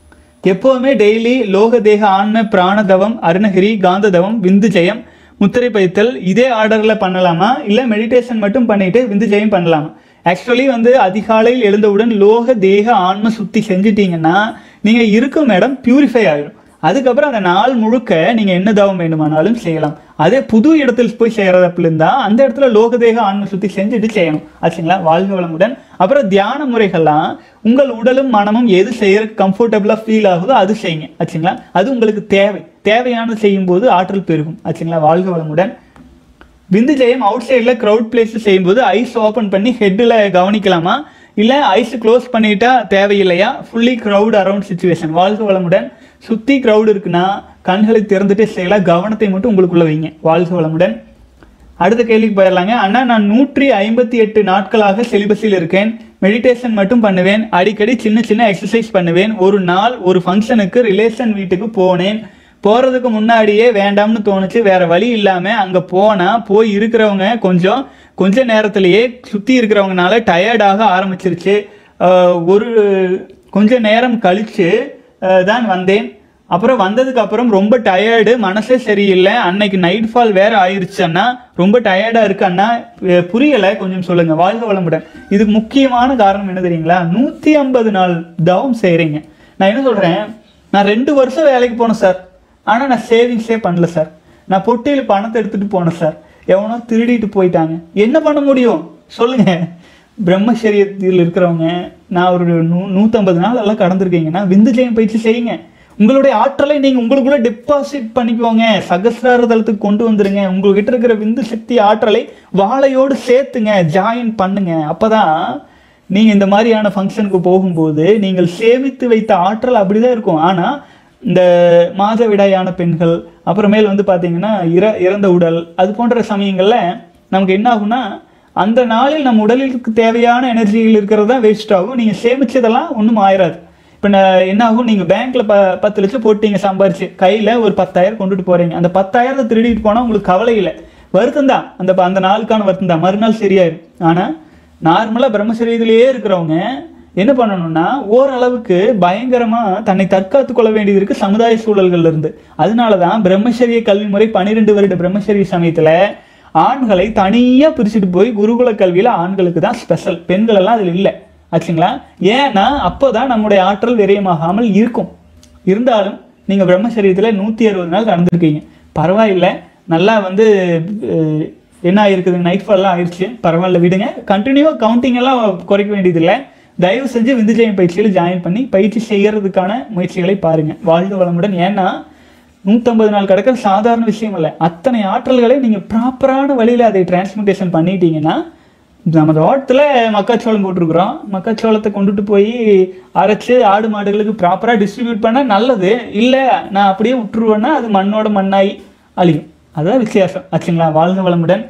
எப்போவுமே டெய்லி லோக தேக ஆன்ம பிராணதவம் அருணகிரி காந்ததவம் விந்து ஜெயம் முத்திரை பைத்தல் இதே ஆர்டரில் பண்ணலாமா இல்லை மெடிடேஷன் மட்டும் பண்ணிட்டு விந்து ஜெயம் பண்ணலாமா ஆக்சுவலி வந்து அதிகாலையில் எழுந்தவுடன் லோக தேக ஆன்ம சுத்தி செஞ்சிட்டீங்கன்னா நீங்கள் இருக்கும் இடம் பியூரிஃபை ஆகிடும் அதுக்கப்புறம் அந்த நாள் முழுக்க நீங்கள் என்ன தவம் வேண்டுமானாலும் செய்யலாம் அதே புது இடத்தில் போய் செய்கிறதப்பில் இருந்தால் அந்த இடத்துல லோகதேக ஆன்ம சுத்தி செஞ்சுட்டு செய்யணும் ஆச்சுங்களா வாழ்க வளமுடன் அப்புறம் தியான முறைகள்லாம் உங்கள் உடலும் மனமும் எது செய்யறதுக்கு கம்ஃபர்டபுளாக ஃபீல் ஆகுதோ அது செய்யுங்க ஆச்சுங்களா அது உங்களுக்கு தேவை தேவையானது செய்யும்போது ஆற்றல் பெருகும் ஆச்சுங்களா வாழ்க வளமுடன் விந்து ஜெயம் அவுட் சைடில் க்ரௌட் பிளேஸ் செய்யும்போது ஐஸ் ஓப்பன் பண்ணி ஹெட்டில் கவனிக்கலாமா இல்லை ஐஸ் க்ளோஸ் பண்ணிட்டா தேவையில்லையா ஃபுல்லி க்ரௌட் அரவுண்ட் சுச்சுவேஷன் வாழ்க வளமுடன் சுற்றி க்ரௌட் இருக்குன்னா கண்களை திறந்துட்டு செய்யலாம் கவனத்தை மட்டும் உங்களுக்குள்ள வைங்க வாழ்க வளமுடன் அடுத்த கேள்விக்கு போயிடலாங்க அண்ணா நான் நூற்றி ஐம்பத்தி எட்டு நாட்களாக சிலிபஸில் இருக்கேன் மெடிடேஷன் மட்டும் பண்ணுவேன் அடிக்கடி சின்ன சின்ன எக்ஸசைஸ் பண்ணுவேன் ஒரு நாள் ஒரு ஃபங்க்ஷனுக்கு ரிலேஷன் வீட்டுக்கு போனேன் போகிறதுக்கு முன்னாடியே வேண்டாம்னு தோணுச்சு வேற வழி இல்லாமல் அங்கே போனால் போய் இருக்கிறவங்க கொஞ்சம் கொஞ்ச நேரத்திலேயே சுற்றி இருக்கிறவங்கனால டயர்டாக ஆரம்பிச்சிருச்சு ஆஹ் ஒரு கொஞ்ச நேரம் கழித்து தான் வந்தேன் அப்புறம் வந்ததுக்கு அப்புறம் ரொம்ப டயர்டு மனசே சரியில்லை அன்னைக்கு நைட் ஃபால் வேற ஆயிருச்சு அண்ணா ரொம்ப டயர்டா இருக்கு அண்ணா அஹ் புரியல கொஞ்சம் சொல்லுங்க வாழ்க வளமுடன் இதுக்கு முக்கியமான காரணம் என்ன தெரியுங்களா நூத்தி ஐம்பது நாள் தவம் செய்றீங்க நான் என்ன சொல்றேன் நான் ரெண்டு வருஷம் வேலைக்கு போனேன் சார் ஆனா நான் சேவிங்ஸே பண்ணல சார் நான் பொட்டியில் பணத்தை எடுத்துட்டு போனேன் சார் எவனோ திருடிட்டு போயிட்டாங்க என்ன பண்ண முடியும் சொல்லுங்க பிரம்மச்சரியத்தில் இருக்கிறவங்க நான் ஒரு நூ நூற்றம்பது நாள் எல்லாம் கடந்திருக்கீங்கன்னா விந்து ஜெயம் பயிற்சி செய்யுங்க உங்களுடைய ஆற்றலை நீங்க உங்களுக்குள்ள டெபாசிட் பண்ணிக்கோங்க சகசிரார தளத்துக்கு கொண்டு வந்துருங்க உங்ககிட்ட இருக்கிற விந்து சக்தி ஆற்றலை வாழையோடு சேர்த்துங்க ஜாயின் பண்ணுங்க அப்பதான் நீங்க இந்த மாதிரியான ஃபங்க்ஷனுக்கு போகும்போது நீங்கள் சேமித்து வைத்த ஆற்றல் அப்படிதான் இருக்கும் ஆனா இந்த மாதவிடாயான பெண்கள் அப்புறமேல் வந்து பாத்தீங்கன்னா இற இறந்த உடல் அது போன்ற சமயங்கள்ல நமக்கு என்ன ஆகும்னா அந்த நாளில் நம்ம உடலுக்கு தேவையான எனர்ஜிகள் இருக்கிறது தான் வேஸ்ட் ஆகும் நீங்கள் சேமிச்சதெல்லாம் ஒன்றும் ஆயிராது இப்போ நான் என்ன ஆகும் நீங்கள் பேங்க்ல ப பத்து லட்சம் போட்டீங்க சம்பாரிச்சு கையில் ஒரு பத்தாயிரம் கொண்டுட்டு போறீங்க அந்த பத்தாயிரத்தை திருடிட்டு போனால் உங்களுக்கு கவலை இல்லை வருத்தம் தான் அந்த ப- அந்த நாளுக்கான வருத்தம் தான் மறுநாள் சரியாயிரும் ஆனால் நார்மலாக பிரம்மச்சரியத்திலேயே இருக்கிறவங்க என்ன பண்ணணும்னா ஓரளவுக்கு பயங்கரமாக தன்னை தற்காத்து கொள்ள வேண்டியது இருக்கு சமுதாய சூழல்கள்ல இருந்து அதனால தான் பிரம்மச்சரிய கல்வி முறை பன்னிரெண்டு வருட பிரம்மச்சரிய சமயத்தில் ஆண்களை தனியாக பிரிச்சுட்டு போய் குருகுல கல்வியில் ஆண்களுக்கு தான் ஸ்பெஷல் பெண்கள் எல்லாம் அதில் இல்லை ஆச்சுங்களா ஏன்னா அப்போதான் நம்முடைய ஆற்றல் விரயமாகாமல் இருக்கும் இருந்தாலும் நீங்கள் பிரம்மச்சரியத்தில் நூற்றி அறுபது நாள் கடந்திருக்கீங்க பரவாயில்லை நல்லா வந்து அஹ், என்ன ஆயிருக்குது நைட் ஃபால்லாம் ஆயிடுச்சு பரவாயில்ல விடுங்க கண்டினியூவாக கவுண்டிங் எல்லாம் குறைக்க வேண்டியதில்லை தயவு செஞ்சு விந்துஜயம் பயிற்சியில் ஜாயின் பண்ணி பயிற்சி செய்யறதுக்கான முயற்சிகளை பாருங்க வாழ்க வளமுடன் ஏன்னா நூற்றம்பது நாள் கிடக்கிற சாதாரண விஷயம் இல்லை அத்தனை ஆற்றல்களை நீங்கள் ப்ராப்பரான வழியில் அதை டிரான்ஸ்மிட்டேஷன் பண்ணிட்டீங்கன்னா நம்ம தோட்டத்தில் மக்காச்சோளம் போட்டிருக்கிறோம் மக்காச்சோளத்தை கொண்டுட்டு போய் அரைச்சு ஆடு மாடுகளுக்கு ப்ராப்பராக டிஸ்ட்ரிபியூட் பண்ணால் நல்லது இல்லை நான் அப்படியே விட்டுருவேன்னா அது மண்ணோட மண்ணாகி அழியும் அதுதான் வித்தியாசம் ஆச்சுங்களா வாழ்க வளமுடன்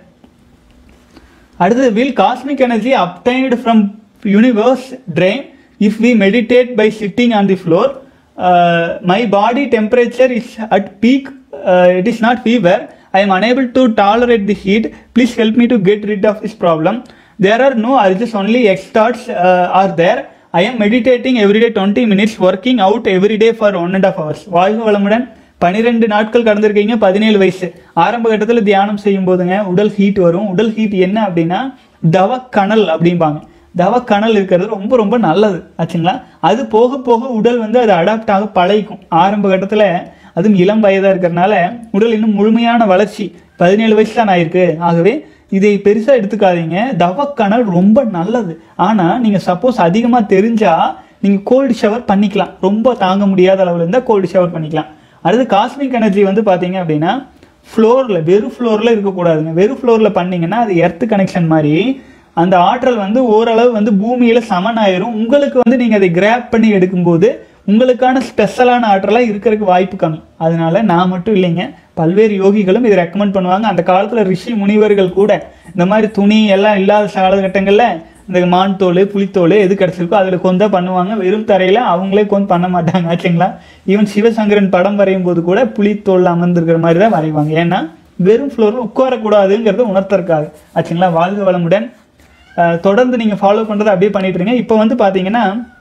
அடுத்தது will cosmic energy obtained from universe drain if we meditate by sitting on the floor my body temperature is at peak it is not fever I am unable to tolerate the heat please help me to get rid of this problem there are no urges only exhorts are there I am meditating everyday twenty minutes working out everyday for one and half hours வாழ்க வளமுடன் பன்னிரெண்டு நாட்கள் கடந்திருக்கீங்க பதினேழு வயசு ஆரம்ப கட்டத்தில் தியானம் செய்யும் போதுங்க உடல் ஹீட் வரும் உடல் ஹீட் என்ன அப்படின்னா தவக்கணல் அப்படிம்பாங்க தவக்கணல் இருக்கிறது ரொம்ப ரொம்ப நல்லது ஆச்சுங்களா அது போக போக உடல் வந்து அது அடாப்ட் ஆக பழகிக்கும் ஆரம்ப கட்டத்தில் அதுவும் இளம் வயதாக இருக்கிறனால உடல் இன்னும் முழுமையான வளர்ச்சி பதினேழு வயசு தான் ஆயிருக்கு ஆகவே இதை பெருசாக எடுத்துக்காதீங்க தவக்கணல் ரொம்ப நல்லது ஆனால் நீங்கள் சப்போஸ் அதிகமாக தெரிஞ்சால் நீங்கள் கோல்டு ஷவர் பண்ணிக்கலாம் ரொம்ப தாங்க முடியாத அளவில் இருந்தால் கோல்டு ஷவர் பண்ணிக்கலாம் அடுத்து காஸ்மிக் எனர்ஜி வந்து பார்த்தீங்க அப்படின்னா ஃப்ளோரில் வெறும் ஃப்ளோரில் இருக்கக்கூடாதுங்க வெறும் ஃப்ளோரில் பண்ணீங்கன்னா அது எர்த் கனெக்ஷன் மாதிரி அந்த ஆற்றல் வந்து ஓரளவு வந்து பூமியில் சமன் ஆயிரும் உங்களுக்கு வந்து நீங்கள் அதை கிராப் பண்ணி எடுக்கும்போது உங்களுக்கான ஸ்பெஷலான ஆற்றலாக இருக்கிறதுக்கு வாய்ப்பு கம்மி அதனால நான் மட்டும் இல்லைங்க பல்வேறு யோகிகளும் இதை ரெக்கமெண்ட் பண்ணுவாங்க அந்த காலத்தில் ரிஷி முனிவர்கள் கூட இந்த மாதிரி துணி எல்லாம் இல்லாத காலகட்டங்களில் இந்த மான் தோல் புலித்தோல் எது கிடச்சிருக்கோ அதில் கொந்தா பண்ணுவாங்க வெறும் தரையில் அவங்களே கொண்டு பண்ண மாட்டாங்க ஆச்சுங்களா ஈவன் சிவசங்கரன் படம் வரையும் போது கூட புலித்தோல் அமர்ந்திருக்கிற மாதிரி தான் வரைவாங்க ஏன்னா வெறும் ஃப்ளோரில் உட்காரக்கூடாதுங்கிறத உணர்த்தறக்காக ஆச்சுங்களா வாழ்க வளமுடன் அஹ் தொடர்ந்து நீங்கள் ஃபாலோ பண்ணுறதை அப்படியே பண்ணிட்டு இருங்க இப்போ வந்து பார்த்தீங்கன்னா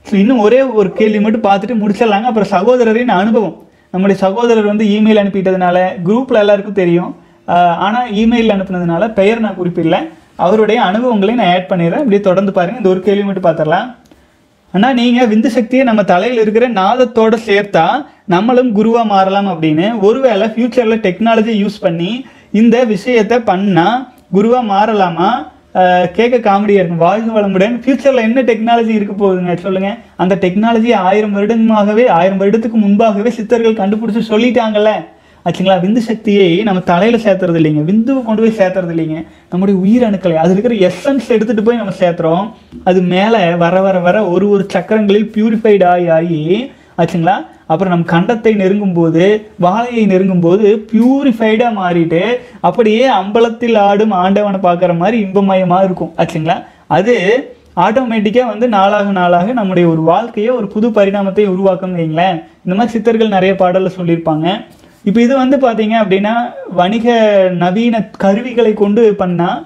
ஸோ இன்னும் ஒரே ஒரு கேள்வி மட்டும் பார்த்துட்டு முடிச்சிடலாங்க அப்புறம் சகோதரரின் அனுபவம் நம்முடைய சகோதரர் வந்து இமெயில் அனுப்பிட்டதுனால குரூப்பில் எல்லாருக்கும் தெரியும் ஆனால் இமெயில் அனுப்புனதுனால பெயர் நான் குறிப்பிடல அவருடைய அனுபவங்களையும் நான் ஆட் பண்ணிடுறேன் அப்படியே தொடர்ந்து பாருங்கள் இந்த ஒரு கேள்வி மட்டும் பார்த்துடலாம் அண்ணா நீங்கள் விந்து சக்தியை நம்ம தலையில் இருக்கிற நாதத்தோட சேர்த்தா நம்மளும் குருவா மாறலாம் அப்படின்னு ஒருவேளை ஃப்யூச்சரில் டெக்னாலஜி யூஸ் பண்ணி இந்த விஷயத்தை பண்ணால் குருவா மாறலாமா அஹ் கேட்க காமெடியாக இருக்கும் வாழ்க வளமுடன் ஃப்யூச்சரில் என்ன டெக்னாலஜி இருக்க போகுதுங்க சொல்லுங்க அந்த டெக்னாலஜி ஆயிரம் வருடமாகவே ஆயிரம் வருடத்துக்கு முன்பாகவே சித்தர்கள் கண்டுபிடிச்சு சொல்லிட்டாங்கல்ல ஆச்சுங்களா விந்து சக்தியை நம்ம தலையில சேர்த்துறது இல்லைங்க விந்துவை கொண்டு போய் சேர்த்துறது இல்லைங்க நம்முடைய உயிரணுக்களை அது இருக்கிற எசன்ஸ் எடுத்துட்டு போய் நம்ம சேர்த்துறோம் அது மேலே வர வர வர ஒரு ஒரு சக்கரங்களில் பியூரிஃபைடு ஆகி ஆகி ஆச்சுங்களா அப்புறம் நம்ம கண்டத்தை நெருங்கும் போது வாழையை நெருங்கும் போது பியூரிஃபைடாக மாறிட்டு அப்படியே அம்பலத்தில் ஆடும் ஆண்டவனை பார்க்குற மாதிரி இன்பமயமாக இருக்கும் ஆச்சுங்களா அது ஆட்டோமேட்டிக்காக வந்து நாளாக நாளாக நம்முடைய ஒரு வாழ்க்கையை ஒரு புது பரிணாமத்தை உருவாக்கும் வைங்களேன் இந்த மாதிரி சித்தர்கள் நிறைய பாடலில் சொல்லியிருப்பாங்க இப்போ இது வந்து பார்த்தீங்க அப்படின்னா வணிக நவீன கருவிகளை கொண்டு பண்ணால்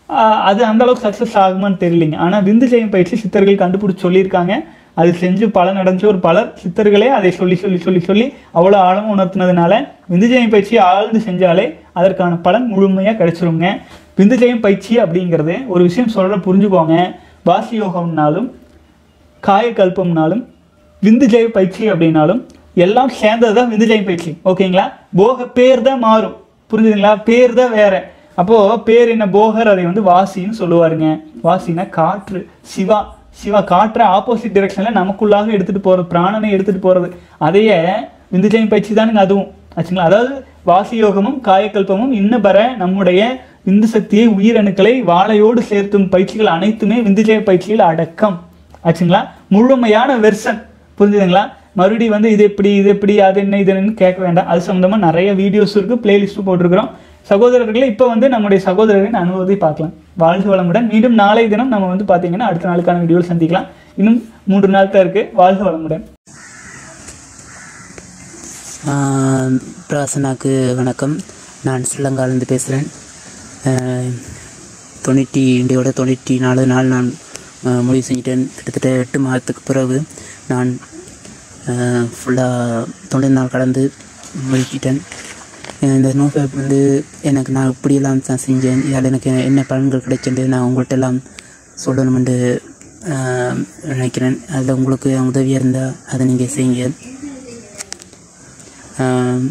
அது அந்த அளவுக்கு சக்ஸஸ் ஆகுமான்னு தெரியலைங்க ஆனால் விந்து ஜெயம் பயிற்சி சித்தர்கள் கண்டுபிடிச்சி சொல்லியிருக்காங்க அது செஞ்சு பலன் அடைஞ்ச ஒரு பலர் சித்தர்களே அதை சொல்லி சொல்லி சொல்லி சொல்லி அவ்வளோ ஆழம் உணர்த்தினதுனால விந்து ஜெயம் பயிற்சி ஆழ்ந்து செஞ்சாலே அதற்கான பலன் முழுமையாக கிடைச்சிருங்க விந்து ஜெயம் பயிற்சி அப்படிங்கிறது ஒரு விஷயம் சொல்கிற புரிஞ்சுக்கோங்க வாசி யோகம்னாலும் காயக்கல்பம்னாலும் விந்து ஜெய பயிற்சி அப்படின்னாலும் எல்லாம் சேர்ந்தது தான் விந்து ஜெய பயிற்சி ஓகேங்களா போக பேர் தான் மாறும் புரிஞ்சுதுங்களா பேர் தான் வேற அப்போ பேர் என்ன போகர் அதை வந்து வாசின்னு சொல்லுவாருங்க வாசினா காற்று சிவா சிவா காற்றை ஆப்போசிட் டிரெக்ஷனில் நமக்குள்ளாக எடுத்துகிட்டு போகிறது பிராணனை எடுத்துகிட்டு போகிறது அதையே விந்து ஜெய பயிற்சி தானுங்க அதுவும் ஆச்சுங்களா அதாவது வாசி யோகமும் காயக்கல்பமும் இன்னும் பெற நம்முடைய விந்து சக்தியை உயிரணுக்களை வாழையோடு சேர்த்தும் பயிற்சிகள் அனைத்துமே விந்துஜய பயிற்சியில் அடக்கம் ஆச்சுங்களா முழுமையான வெர்ஷன் புரிஞ்சுதுங்களா மறுபடியும் வந்து இது எப்படி இது எப்படி அது என்ன இது என்னன்னு கேட்க வேண்டாம் அது சம்மந்தமாக நிறைய வீடியோஸ் இருக்குது பிளேலிஸ்ட்டும் போட்டிருக்கிறோம் சகோதரர்களே இப்போ வந்து நம்முடைய சகோதரரின் அனுபவத்தை பார்க்கலாம் வாழ்க வளமுடன் மீண்டும் நாளை தினம் நம்ம வந்து பார்த்தீங்கன்னா அடுத்த நாளுக்கான வீடியோவில் சந்திக்கலாம் இன்னும் மூன்று நாள் தான் இருக்குது வாழ்க வளமுடன் பிராசனாக்கு வணக்கம் நான் ஸ்ரீலங்காலேருந்து பேசுகிறேன் தொண்ணூற்றி இண்டியோட தொண்ணூற்றி நாலு நாள் நான் ஆஹ், முடிவு செஞ்சிட்டேன் கிட்டத்தட்ட எட்டு மாதத்துக்கு பிறகு நான் ஃபுல்லாக தொண்ணூறு நாள் கடந்து முடிச்சிட்டேன் அஹ், இந்த நோய் வந்து எனக்கு நான் இப்படியெல்லாம் தான் செஞ்சேன் இதால் எனக்கு என்ன பலன்கள் கிடைச்சது நான் உங்கள்கிட்ட எல்லாம் சொல்லணுமென்று ஆஹ், நினைக்கிறேன் அதில் உங்களுக்கு உதவியாக இருந்தால் அதை நீங்கள் செய்யுங்க ஆம்,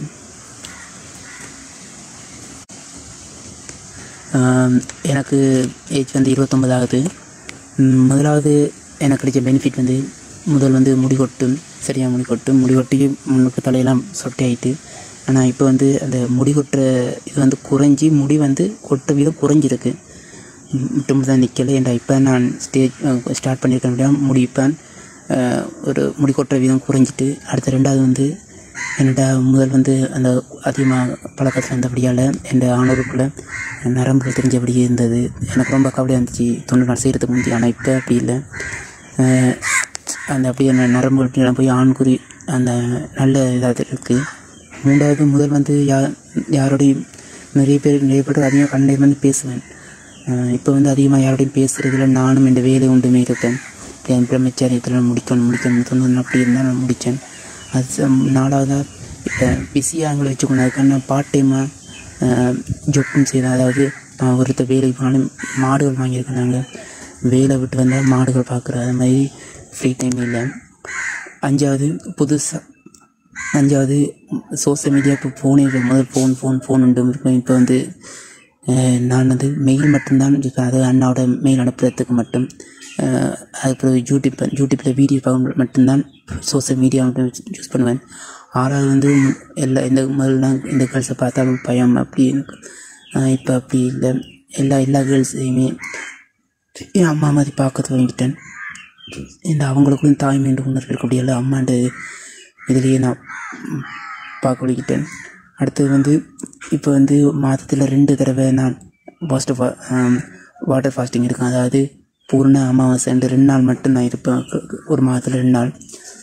ஆம், எனக்கு ஏஜ் வந்து இருபத்தொம்பது ஆகுது ம், முதலாவது எனக்கு கிடைச்ச பெனிஃபிட் வந்து முதல் வந்து முடி கொட்டும் சரியாக முடி கொட்டும் முடி கொட்டி முன்னுக்கு தலையெல்லாம் சொட்டை ஆயிட்டு ஆனால் இப்போ வந்து அந்த முடி கொட்டுற இது வந்து குறைஞ்சி முடி வந்து கொட்ட வீதம் குறைஞ்சிருக்கு மட்டும் தான் நிற்கலை என்ற இப்போ நான் ஸ்டேஜ் ஸ்டார்ட் பண்ணியிருக்கேன் அப்படின்னா முடி இப்போ அஹ், ஒரு முடி கொட்டுற வீதம் குறைஞ்சிட்டு அடுத்த ரெண்டாவது வந்து என்னோட முதல் வந்து அந்த அதிகமாக பழக்கத்தில் இருந்தபடியால் என் ஆணவருக்குள்ளே நரம்புகள் தெரிஞ்சபடி இருந்தது எனக்கு ரொம்ப கவலையாக இருந்துச்சு தொண்ணூறு நாள் செய்கிறதுக்கு முந்தி ஆனால் இப்போ அப்படி இல்லை அஹ், அந்த அப்படியே ந- நரம்புகள் போய் ஆண்குறி அந்த நல்ல இதாக இருக்குது மூன்றாவது முதல் வந்து யா யாரோடையும் நிறைய பேர் நிறைய பேர் அதிகமாக கண்டே வந்து பேசுவேன் இப்போ வந்து அதிகமாக யாரோடையும் பேசுகிறதில்ல நானும் இந்த வேலை ஒன்றுமே இருப்பேன் என் பிரம்மச்சாரியத்தில் முடிக்கணும் முடிக்கணும் தொண்ணூறு அப்படி இருந்தால் நான் முடித்தேன் அது சம்- நாலாவதாக இப்போ பிஸியாக எங்களை வச்சுக்கணும் அதுக்கான பார்ட் டைமாக ஜொப்பும் செய்தேன் அதாவது நான் ஒருத்த வேலைக்கு போனாலும் மாடுகள் வாங்கியிருக்கேன் நாங்கள் வேலை விட்டு வந்தால் மாடுகள் பார்க்குற அது மாதிரி ஃப்ரீ டைம் இல்லை அஞ்சாவது புதுசாக அஞ்சாவது சோஷியல் மீடியா இப்போ ஃபோனே இல்லை. முதல் ஃபோன் ஃபோன் ஃபோன் உண்டு இருக்கும் இப்போ வந்து அஹ், நான் வந்து மெயில் மட்டும்தான் use பண்ணுவேன். அது அண்ணாவோட மெயில் அனுப்புறதுக்கு மட்டும் அஹ், அதுக்கப்புறம் யூடியூப் யூடியூப்பில் வீடியோ பார்க்க மட்டும்தான் சோஷியல் மீடியா மட்டும் யூஸ் பண்ணுவேன் ஆறாவது வந்து எல்லா இந்த முதல்லாம் இந்த கேர்ள்ஸை பார்த்தாலும் பயம் அப்படி எனக்கு இப்போ அப்படி இல்லை எல்லா எல்லா கேர்ள்ஸையுமே என் அம்மா மாதிரி பார்க்க தொடங்கிட்டேன் இந்த அவங்களுக்கும் தாய்மை என்று உணர்வு இருக்கக்கூடிய அம்மாண்டு இதுலேயே நான் ம், பார்க்க வலிக்கிட்டேன் அடுத்தது வந்து இப்போ வந்து மாதத்தில் ரெண்டு தடவை நான் பாஸ்ட் வாட்டர் ஃபாஸ்டிங் இருக்கேன் அதாவது பூர்ண அமாவாசை ரெண்டு ரெண்டு நாள் மட்டும் நான் இருப்பேன் க- க- ஒரு மாதத்தில் ரெண்டு நாள்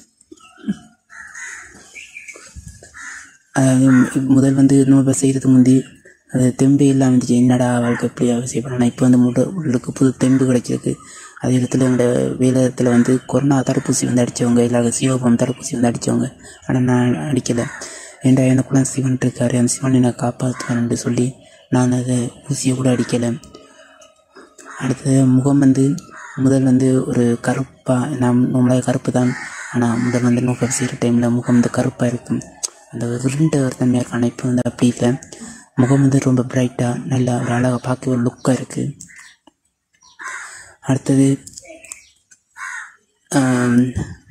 அதாவது ம், முதல் வந்து நோய் செய்கிறதுக்கு முந்தி அது தெம்பே இல்லாமல் இருந்துச்சு என்னடா வாழ்க்கை எப்படி அவசியம் ஆனால் இப்போ வந்து முட உள்ளுக்கு புது தெம்பு கிடைச்சிருக்கு அதே இடத்துல எங்களோட வேலையத்தில் வந்து கொரோனா தடுப்பூசி வந்து அடித்தவங்க இல்லை சிவபம் தடுப்பூசி வந்து அடித்தவங்க ஆனால் நான் அடிக்கலை ஏன்டா எனக்குள்ள சிவன் இருக்காரு அந்த சிவன் என்னை காப்பாற்றுவேன்னு சொல்லி நான் அதை ஊசியை கூட அடிக்கலை அடுத்தது முகம் வந்து முதல் வந்து ஒரு கருப்பாக நான் நம்மளாக கருப்பு தான் ஆனால் முதல் வந்து நோக்கம் செய்கிற டைமில் முகம் வந்து கருப்பாக இருக்கும் அந்த உருண்ட ஒரு தன்மையாக இருக்கும் ஆனால் இப்போ வந்து அப்படி இல்லை முகம் வந்து ரொம்ப பிரைட்டாக நல்லா ஒரு அழகாக பார்க்க ஒரு லுக்காக இருக்குது அடுத்தது ஆம்,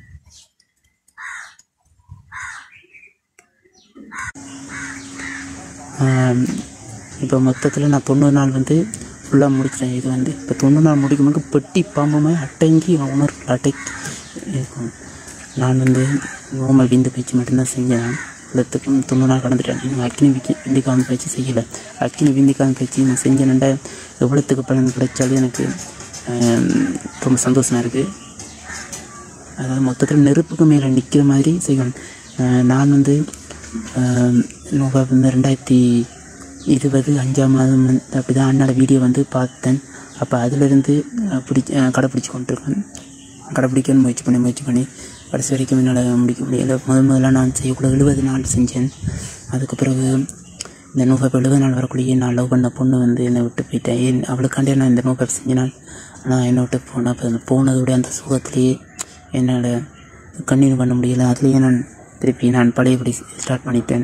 ஆம், இப்போ மொத்தத்தில் நான் தொண்ணூறு நாள் வந்து ஃபுல்லாக முடிச்சிட்டேன் இது வந்து இப்போ தொண்ணூறு நாள் முடிக்கும்போது பெட்டி பாம்புமே அட்டங்கி உணர்வு அடக்கி இருக்கும் நான் வந்து நோமல் விந்து பயிற்சி மட்டும்தான் செஞ்சேன் ஃபுல்லத்துக்கும் தொண்ணூறு நாள் கடந்துட்டேன் இன்னும் அக்னி விக்கி விந்திக்கான பயிற்சி செய்யலை அக்னி விந்திக்கான பயிற்சி நான் செஞ்சேன்டா எவ்வளோத்துக்கு பலன் கிடைச்சாலும் எனக்கு ஆம், ரொம்ப சந்தோஷமாக இருக்குது அதாவது மொத்தத்தில் நெருப்புக்கு மேலே நிற்கிற மாதிரி செய்யணும் அஹ் நான் வந்து அஹ் நோபா வந்து ரெண்டாயிரத்தி இருபது அஞ்சாம் மாதம் வந்து அப்படி தான் அண்ணோட வீடியோ வந்து பார்த்தேன் அப்போ அதிலிருந்து பிடி கடைப்பிடிச்சி கொண்டிருக்கேன் கடைப்பிடிக்கன்னு முயற்சி பண்ணி முயற்சி பண்ணி கடைசி வரைக்கும் என்னால் முடிக்க முடியல முதல் முதல்ல நான் செய்யக்கூட எழுபது நாள் செஞ்சேன் அதுக்கு பிறகு இந்த நோபாப் எழுபது நாள் வரக்கூடிய நான் லவ் பண்ண பொண்ணு வந்து என்னை விட்டு போயிட்டேன் ஏன் அவளுக்காண்டே நான் இந்த நோபாப் செஞ்சேன் ஆனால் என்னை விட்டு போனேன் அப்போ அந்த போனதோட அந்த சுகத்திலேயே என்னால் கண்டினியூ பண்ண முடியல அதுலேயே நான் திருப்பி நான் பழையபடி ஸ்டார்ட் பண்ணிட்டேன்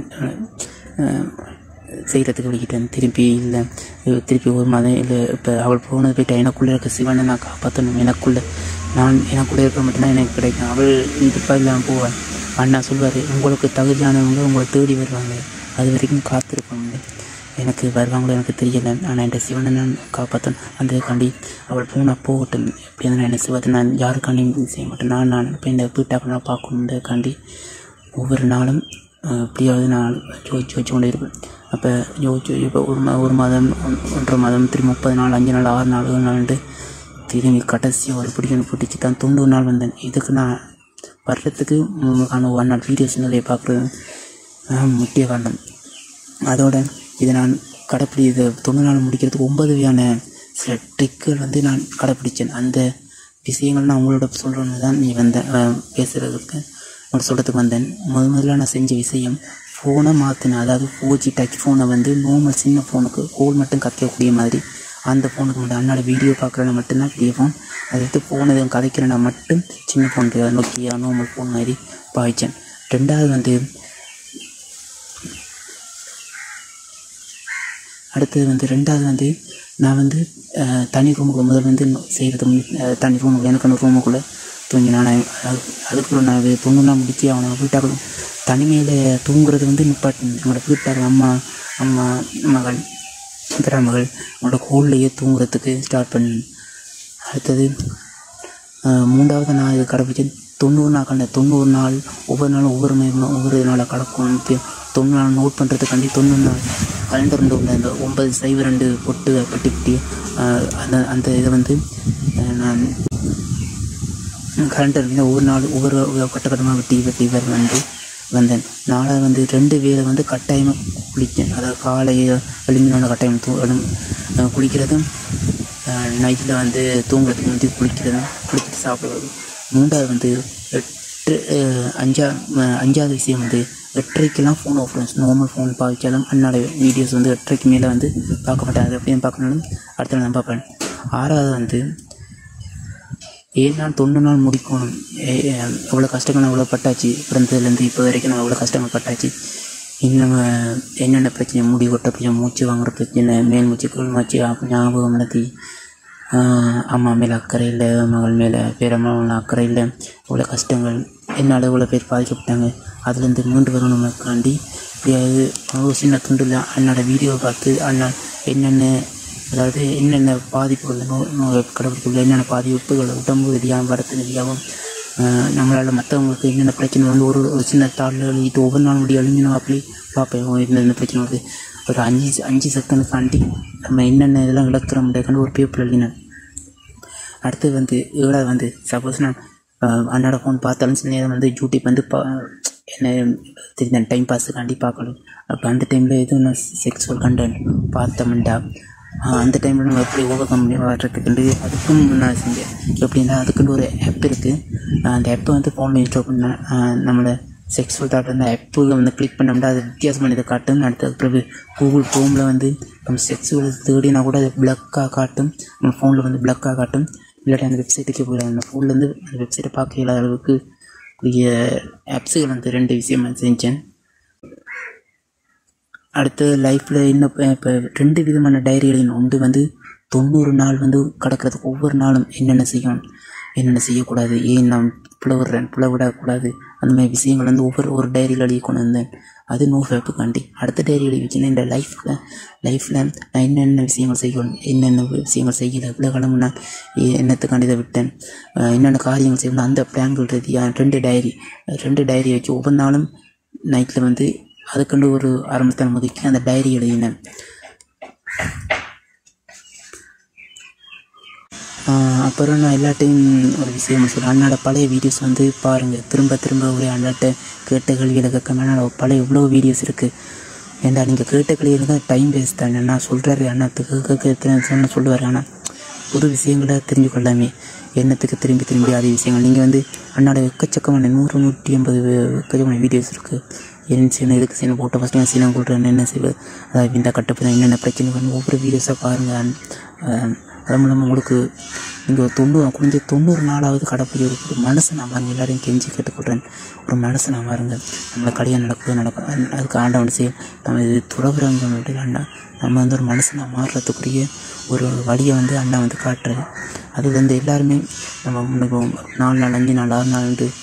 செய்கிறதுக்கு விളിக்கிட்டேன் திருப்பி இல்லை திருப்பி ஒரு மாதம் இல்லை இப்போ அவள் போனது போயிட்டு எனக்குள்ளே இருக்க சிவனை நான் காப்பாற்றணும் எனக்குள்ளே நான் எனக்குள்ளே இருக்க மட்டும்தான் எனக்கு கிடைக்கும் அவள் இருப்பா இல்லாமல் போவேன் அண்ணா சொல்வார் உங்களுக்கு தகுதியானவங்க உங்களை தேடி வருவாங்க அது வரைக்கும் காத்திருப்பாங்க எனக்கு வருவாங்களோ எனக்கு தெரியலை ஆனால் என் சிவனை நான் காப்பாற்றணும் அதுக்காண்டி அவள் போனால் போகட்டும் எப்படி இருந்தாலும் என்ன சிவத்தை நான் யாருக்காண்டியும் செய்ய மாட்டேன் நான் நான் இப்போ இந்த வீட்டாக்க நான் பார்க்கணுன்றதுக்காண்டி ஒவ்வொரு நாளும் அஹ், எப்படியாவது நான் யோசிச்சு வச்சு கொண்டே இருப்பேன் அப்போ யோசிச்சு இப்போ ஒரு மா ஒரு மாதம் ஒன்- ஒன்றரை மாதம் திரும்பி முப்பது நாள் அஞ்சு நாள் ஆறு நாள் ஏழு நாள்ட்டு திரும்பி கடைசியாக ஒரு பிடிக்கணும் பிடிச்சி தான் தொண்ணூறு நாள் வந்தேன் இதுக்கு நான் வர்றதுக்கு முழுமைக்கான ஒன் நாள் வீடியோஸ் நிறைய பார்க்குறது முக்கிய காரணம் அதோட இதை நான் கடைப்பிடி இது தொண்ணூறு நாள் முடிக்கிறதுக்கு ஒன்பது வகையான சில ட்ரிக்குகள் வந்து நான் கடைப்பிடிச்சேன் அந்த விஷயங்கள் நான் உங்களோட சொல்கிறேன்னு தான் நீ வந்த அஹ், பேசுகிறதுக்கு உங்களோட சொல்கிறதுக்கு வந்தேன் முத முதல்ல நான் செஞ்ச விஷயம் ஃபோனை மாற்றினேன் அதாவது ஃபோர் ஜி டச் ஃபோனை வந்து நார்மல் சின்ன ஃபோனுக்கு ஹோல் மட்டும் கற்கக்கூடிய மாதிரி அந்த ஃபோனுக்கு மட்டும் அண்ணாட வீடியோ பார்க்குறேன்னா மட்டும்தான் பெரிய ஃபோன் அதை எடுத்து ஃபோன் எதுவும் கதைக்கிறேன்னா மட்டும் சின்ன ஃபோனுக்கு நோக்கியா நார்மல் ஃபோன் மாதிரி பாய்ச்சேன் ரெண்டாவது வந்து அடுத்தது வந்து ரெண்டாவது வந்து நான் வந்து அஹ், தனி ரூமுக்குள்ள முதல் வந்து செய்கிறது தனி ரூமுக்குள்ள எனக்கு ரூமுக்குள்ளே தூங்கி நான் அது- அதுக்குள்ள நான் இது தொண்ணூறுலாம் முடிச்சு அவனை வீட்டாக்கள் தனிமையில் தூங்குறது வந்து நிப்பாட்டு என்னோட வீட்டாக்கள் அம்மா அம்மா மகள் மகள் அவனோட ஹோல்லையே தூங்குறதுக்கு ஸ்டார்ட் பண்ணேன் அடுத்தது அஹ், மூன்றாவது நான் இது கடைப்பிடிச்சேன் தொண்ணூறு நாள் கண்ட தொண்ணூறு நாள் ஒவ்வொரு நாளும் ஒவ்வொரு மணி ஒவ்வொரு நாளாக கடக்கும் பி- தொண்ணூறு நாள் நோட் பண்ணுறதுக்காண்டி தொண்ணூறு நாள் கலண்டர் ரெண்டு உள்ள அந்த ஒன்பது சைவ ரெண்டு பொட்டு கட்டி கட்டி அஹ், அந்த அந்த இதை வந்து அஹ், நான் கலண்டர் வந்து ஒவ்வொரு நாள் ஒவ்வொரு கட்ட கட்டமாக வெட்டி வெட்டி வர வந்து வந்தேன் நாளாக வந்து ரெண்டு வேளை வந்து கட்டாயமாக குளித்தேன் அதாவது காலை எழுந்தினோட கட்டாயம் தூ எழும் அஹ், குளிக்கிறதும் நைட்டில் வந்து தூங்குறதுக்கு வந்து குளிக்கிறதும் குளிச்சுட்டு சாப்பிடுவது மூன்றாவது வந்து எட்டு அஹ், அஞ்சா அஹ், அஞ்சாவது விஷயம் வந்து எட்டரைக்கெல்லாம் ஃபோன் ஆஃப் நார்மல் ஃபோன் பாவிச்சாலும் அண்ணோட வீடியோஸ் வந்து எட்டரைக்கு மேலே வந்து பார்க்க மாட்டேன் அது எப்படியும் பார்க்கணும்னு அடுத்த நாள் நான் பார்ப்பேன் ஆறாவது வந்து ஏழு நாள் தொண்ணூறு நாள் முடிக்கணும் எவ்வளோ கஷ்டங்கள் எவ்வளோ பட்டாச்சு பிறந்ததுலேருந்து இப்போ வரைக்கும் நான் எவ்வளோ கஷ்டங்கள் பட்டாச்சு இன்னும் அஹ், என்னென்ன பிரச்சனை முடி கொட்ட பிரச்சனை மூச்சு வாங்குற பிரச்சனை மேல் மூச்சு கீழ் மூச்சு அப்ப ஞாபகம் நடத்தி ஆஹ், அம்மா மேலே அக்கறை இல்லை மகள் மேலே பேரம்மா மேலே அக்கறை இல்லை இவ்வளோ கஷ்டங்கள் என்னால் இவ்வளோ பேர் பாதிக்கப்பட்டாங்க அதுலேருந்து மீண்டு வரணும்க்காண்டி இப்படியாவது ஒரு சின்ன துண்டில் அண்ணோட வீடியோ பார்த்து அண்ணா என்னென்ன அதாவது என்னென்ன பாதிப்புகள் நோ நோய் கடவுளுக்குள்ள என்னென்ன பாதிப்புகள் உடம்பு ரீதியாகவும் வரத்து ரீதியாகவும் ஆஹ், நம்மளால் மற்றவங்களுக்கு என்னென்ன பிரச்சனை வந்து ஒரு ஒரு சின்ன தாளில் எழுதிட்டு ஒவ்வொரு நாள் முடி எழுதினோம் அப்படி பார்ப்பேன் ஓ, என்னென்ன பிரச்சனை வருது ஒரு அஞ்சு அஞ்சு செகண்டுக்காண்டி நம்ம என்னென்ன இதெல்லாம் இழக்கிறோம்ன்றதுக்காண்டி ஒரு பேப்பர் எழுதினேன் அடுத்து வந்து ஏழாவது வந்து சப்போஸ் நான் ஆஹ், அண்ணோட ஃபோன் பார்த்தாலும் சில நேரம் வந்து யூடியூப் வந்து பா என்ன தெரிஞ்ச டைம் பாஸுக்காண்டி பார்க்கணும் அப்போ அந்த டைமில் எதுவும் நான் செக்ஸுவல் கண்டென்ட் பார்த்தோம்டா ஆஹ் அந்த டைமில் நம்ம எப்படி ஓவர் கம் பண்ணி வர்றதுக்குண்டு அதுக்கும் நான் செஞ்சேன் எப்படின்னா அதுக்குண்டு ஒரு ஆப் இருக்குது அந்த ஆப்பை வந்து ஃபோனில் இன்ஸ்டால் பண்ணேன் ஆஹ் நம்மளை செக்ஸுவல் தாட் வந்து ஆப்பு வந்து கிளிக் பண்ணோம்னா அது வித்தியாசமான இதை காட்டும் அடுத்தது பிறகு கூகுள் க்ரோமில் வந்து நம்ம செக்ஸுவல் தேடினா கூட அது பிளக்காக காட்டும் நம்ம ஃபோனில் வந்து பிளக்காக காட்டும் இல்லாட்டி அந்த வெப்சைட்டுக்கே போயிடும் அந்த ஃபோன்லேருந்து அந்த வெப்சைட்டை பார்க்க இல்லாத அளவுக்கு பெரிய ஆப்ஸுகள் வந்து ரெண்டு விஷயமா செஞ்சேன் அடுத்து லைஃப்பில் இன்னும் இப்போ இப்போ ரெண்டு விதமான டைரிகளின் ஒன்று வந்து தொண்ணூறு நாள் வந்து கடக்கிறதுக்கு ஒவ்வொரு நாளும் என்னென்ன செய்யணும் என்னென்ன செய்யக்கூடாது ஏன் நான் புலவிடுறேன் புலவிடக்கூடாது அந்த மாதிரி விஷயங்கள் வந்து ஒவ்வொரு ஒரு டைரியில் எழுதி கொண்டு வந்தேன் அது நோ ஃபேப்புக்காண்டி அடுத்த டைரி எழுதி வச்சுன்னா இந்த லைஃப்பில் லைஃப்பில் நான் என்னென்ன விஷயங்கள் செய்யணும் என்னென்ன விஷயங்கள் செய்யலை இவ்வளோ காலம் நான் எ- என்னத்துக்காண்டி இதை விட்டேன் அஹ் என்னென்ன காரியங்கள் செய்யணும் அந்த பிளான்கள் ரீதியாக ரெண்டு டைரி ரெண்டு டைரி வச்சு ஒவ்வொரு நாளும் நைட்டில் வந்து அதுக்குண்டு ஒரு ஆரம்பத்தை ஒதுக்கி அந்த டைரி எழுதினேன் ஆஹ் அப்புறம் நான் எல்லாட்டையும் ஒரு விஷயம் சொல்கிறேன் அண்ணாட பழைய வீடியோஸ் வந்து பாருங்கள் திரும்ப திரும்ப ஒரே அண்ணாட்ட கேட்ட கேள்விகளை கேட்காம அண்ணாட பழைய எவ்வளோ வீடியோஸ் இருக்குது ஏன்டா நீங்கள் கேட்ட கேள்விகள் தான் டைம் வேஸ்ட் தானே அண்ணா சொல்கிறாரு அண்ணாத்துக்கு கேட்க சொன்ன சொல்லுவார் ஆனால் புது விஷயங்களை தெரிஞ்சு கொள்ளாமே என்னத்துக்கு திரும்பி திரும்பி அதே விஷயங்கள் நீங்கள் வந்து அண்ணாட எக்கச்சக்கமான நூறு நூற்றி ஐம்பது எக்கச்சக்கமான வீடியோஸ் இருக்குது என்ன செய்யணும் எதுக்கு செய்யணும் போட்ட ஃபஸ்ட்டு நான் சீனம் கொடுறேன் என்ன செய்வது அதாவது இந்த கட்டப்பதான் என்னென்ன பிரச்சனை வரும் ஒவ்வொரு வீடியோஸாக பாருங்கள் அது மூலமாக உங்களுக்கு நீங்கள் தொண்ணூறு குறைஞ்ச தொண்ணூறு நாளாவது கடைப்பிடி ஒரு ஒரு மனசை பாருங்க எல்லாரையும் கெஞ்சி கேட்டுக்கொள்கிறேன் ஒரு மனசை நான் பாருங்க நம்மளை கல்யாணம் நடக்குது நடக்கும் அது- அதுக்கு ஆண்டவன் செய்ய நம்ம இது துறவுறங்க அண்ணா நம்ம வந்து ஒரு மனசனை மாறுறதுக்குரிய ஒரு வழியை வந்து அண்ணா வந்து காட்டுறது அது வந்து எல்லாருமே நம்ம முன்னுக்கு நாலு நாள் அஞ்சு நாள் ஆறு நாள் வந்து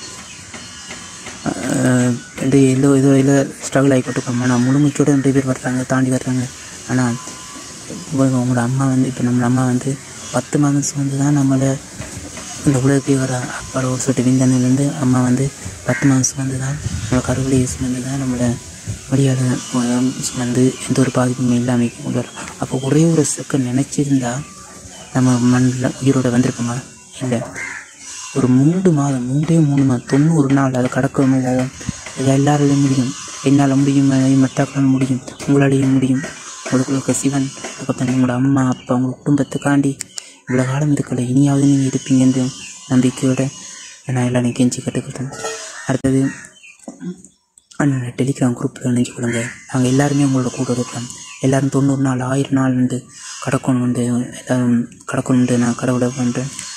ஆஹ் ரெண்டு எல்லோ ஏதோ இல்லை ஸ்ட்ரகிள் ஆகிக்கிட்டு ஆனால் முழுமைச்சோடு ரெண்டு பேர் வர்றாங்க தாண்டி வர்றாங்க ஆனால் உங்க- உங்களோட அம்மா வந்து இப்போ நம்ம அம்மா வந்து பத்து மாதம் வந்து தான் நம்மளை இந்த உலகத்துக்கு வர அப்பாட ஒரு சொட்டு விந்தனிலேருந்து அம்மா வந்து பத்து மாதம் சுமந்து தான் நம்ம கருவிலையை சுமந்து தான் நம்மளை வழியால் சுமந்து எந்த ஒரு பாதிப்பும் இல்லாமல் கொண்டு வரோம் அப்போ ஒரே ஒரு செகண்ட் நினச்சிருந்தா நம்ம மண்ணில் உயிரோட வந்திருப்போமா இல்லை ஒரு மூன்று மாதம் மூன்றே மூணு மாதம் தொண்ணூறு நாள் அதை கடக்கவும் இல்லாத இது எல்லாராலையும் முடியும் என்னால் முடியும் மற்றாக்களால் முடியும் உங்களாலேயும் முடியும் உங்களுக்கு இருக்க சிவன் அதுக்கப்புறம் உங்களோட அம்மா அப்பா உங்கள் குடும்பத்துக்காண்டி இவ்வளோ காலம் இருக்கல இனியாவது நீங்கள் இருப்பீங்கன்ற நம்பிக்கையோட நான் எல்லாரையும் கெஞ்சி கற்றுக்கிட்டேன் அடுத்தது அண்ணன் டெலிகிராம் குரூப்பில் இணைஞ்சு கொள்ளுங்க நாங்கள் எல்லாருமே உங்களோட கூட இருக்கிறோம் எல்லாரும் தொண்ணூறு நாள் ஆயிரம் நாள் வந்து கடக்கணும் வந்து எல்லாரும் கடக்கணுன்ட்டு நான் கடவுளை பண்ணுறேன்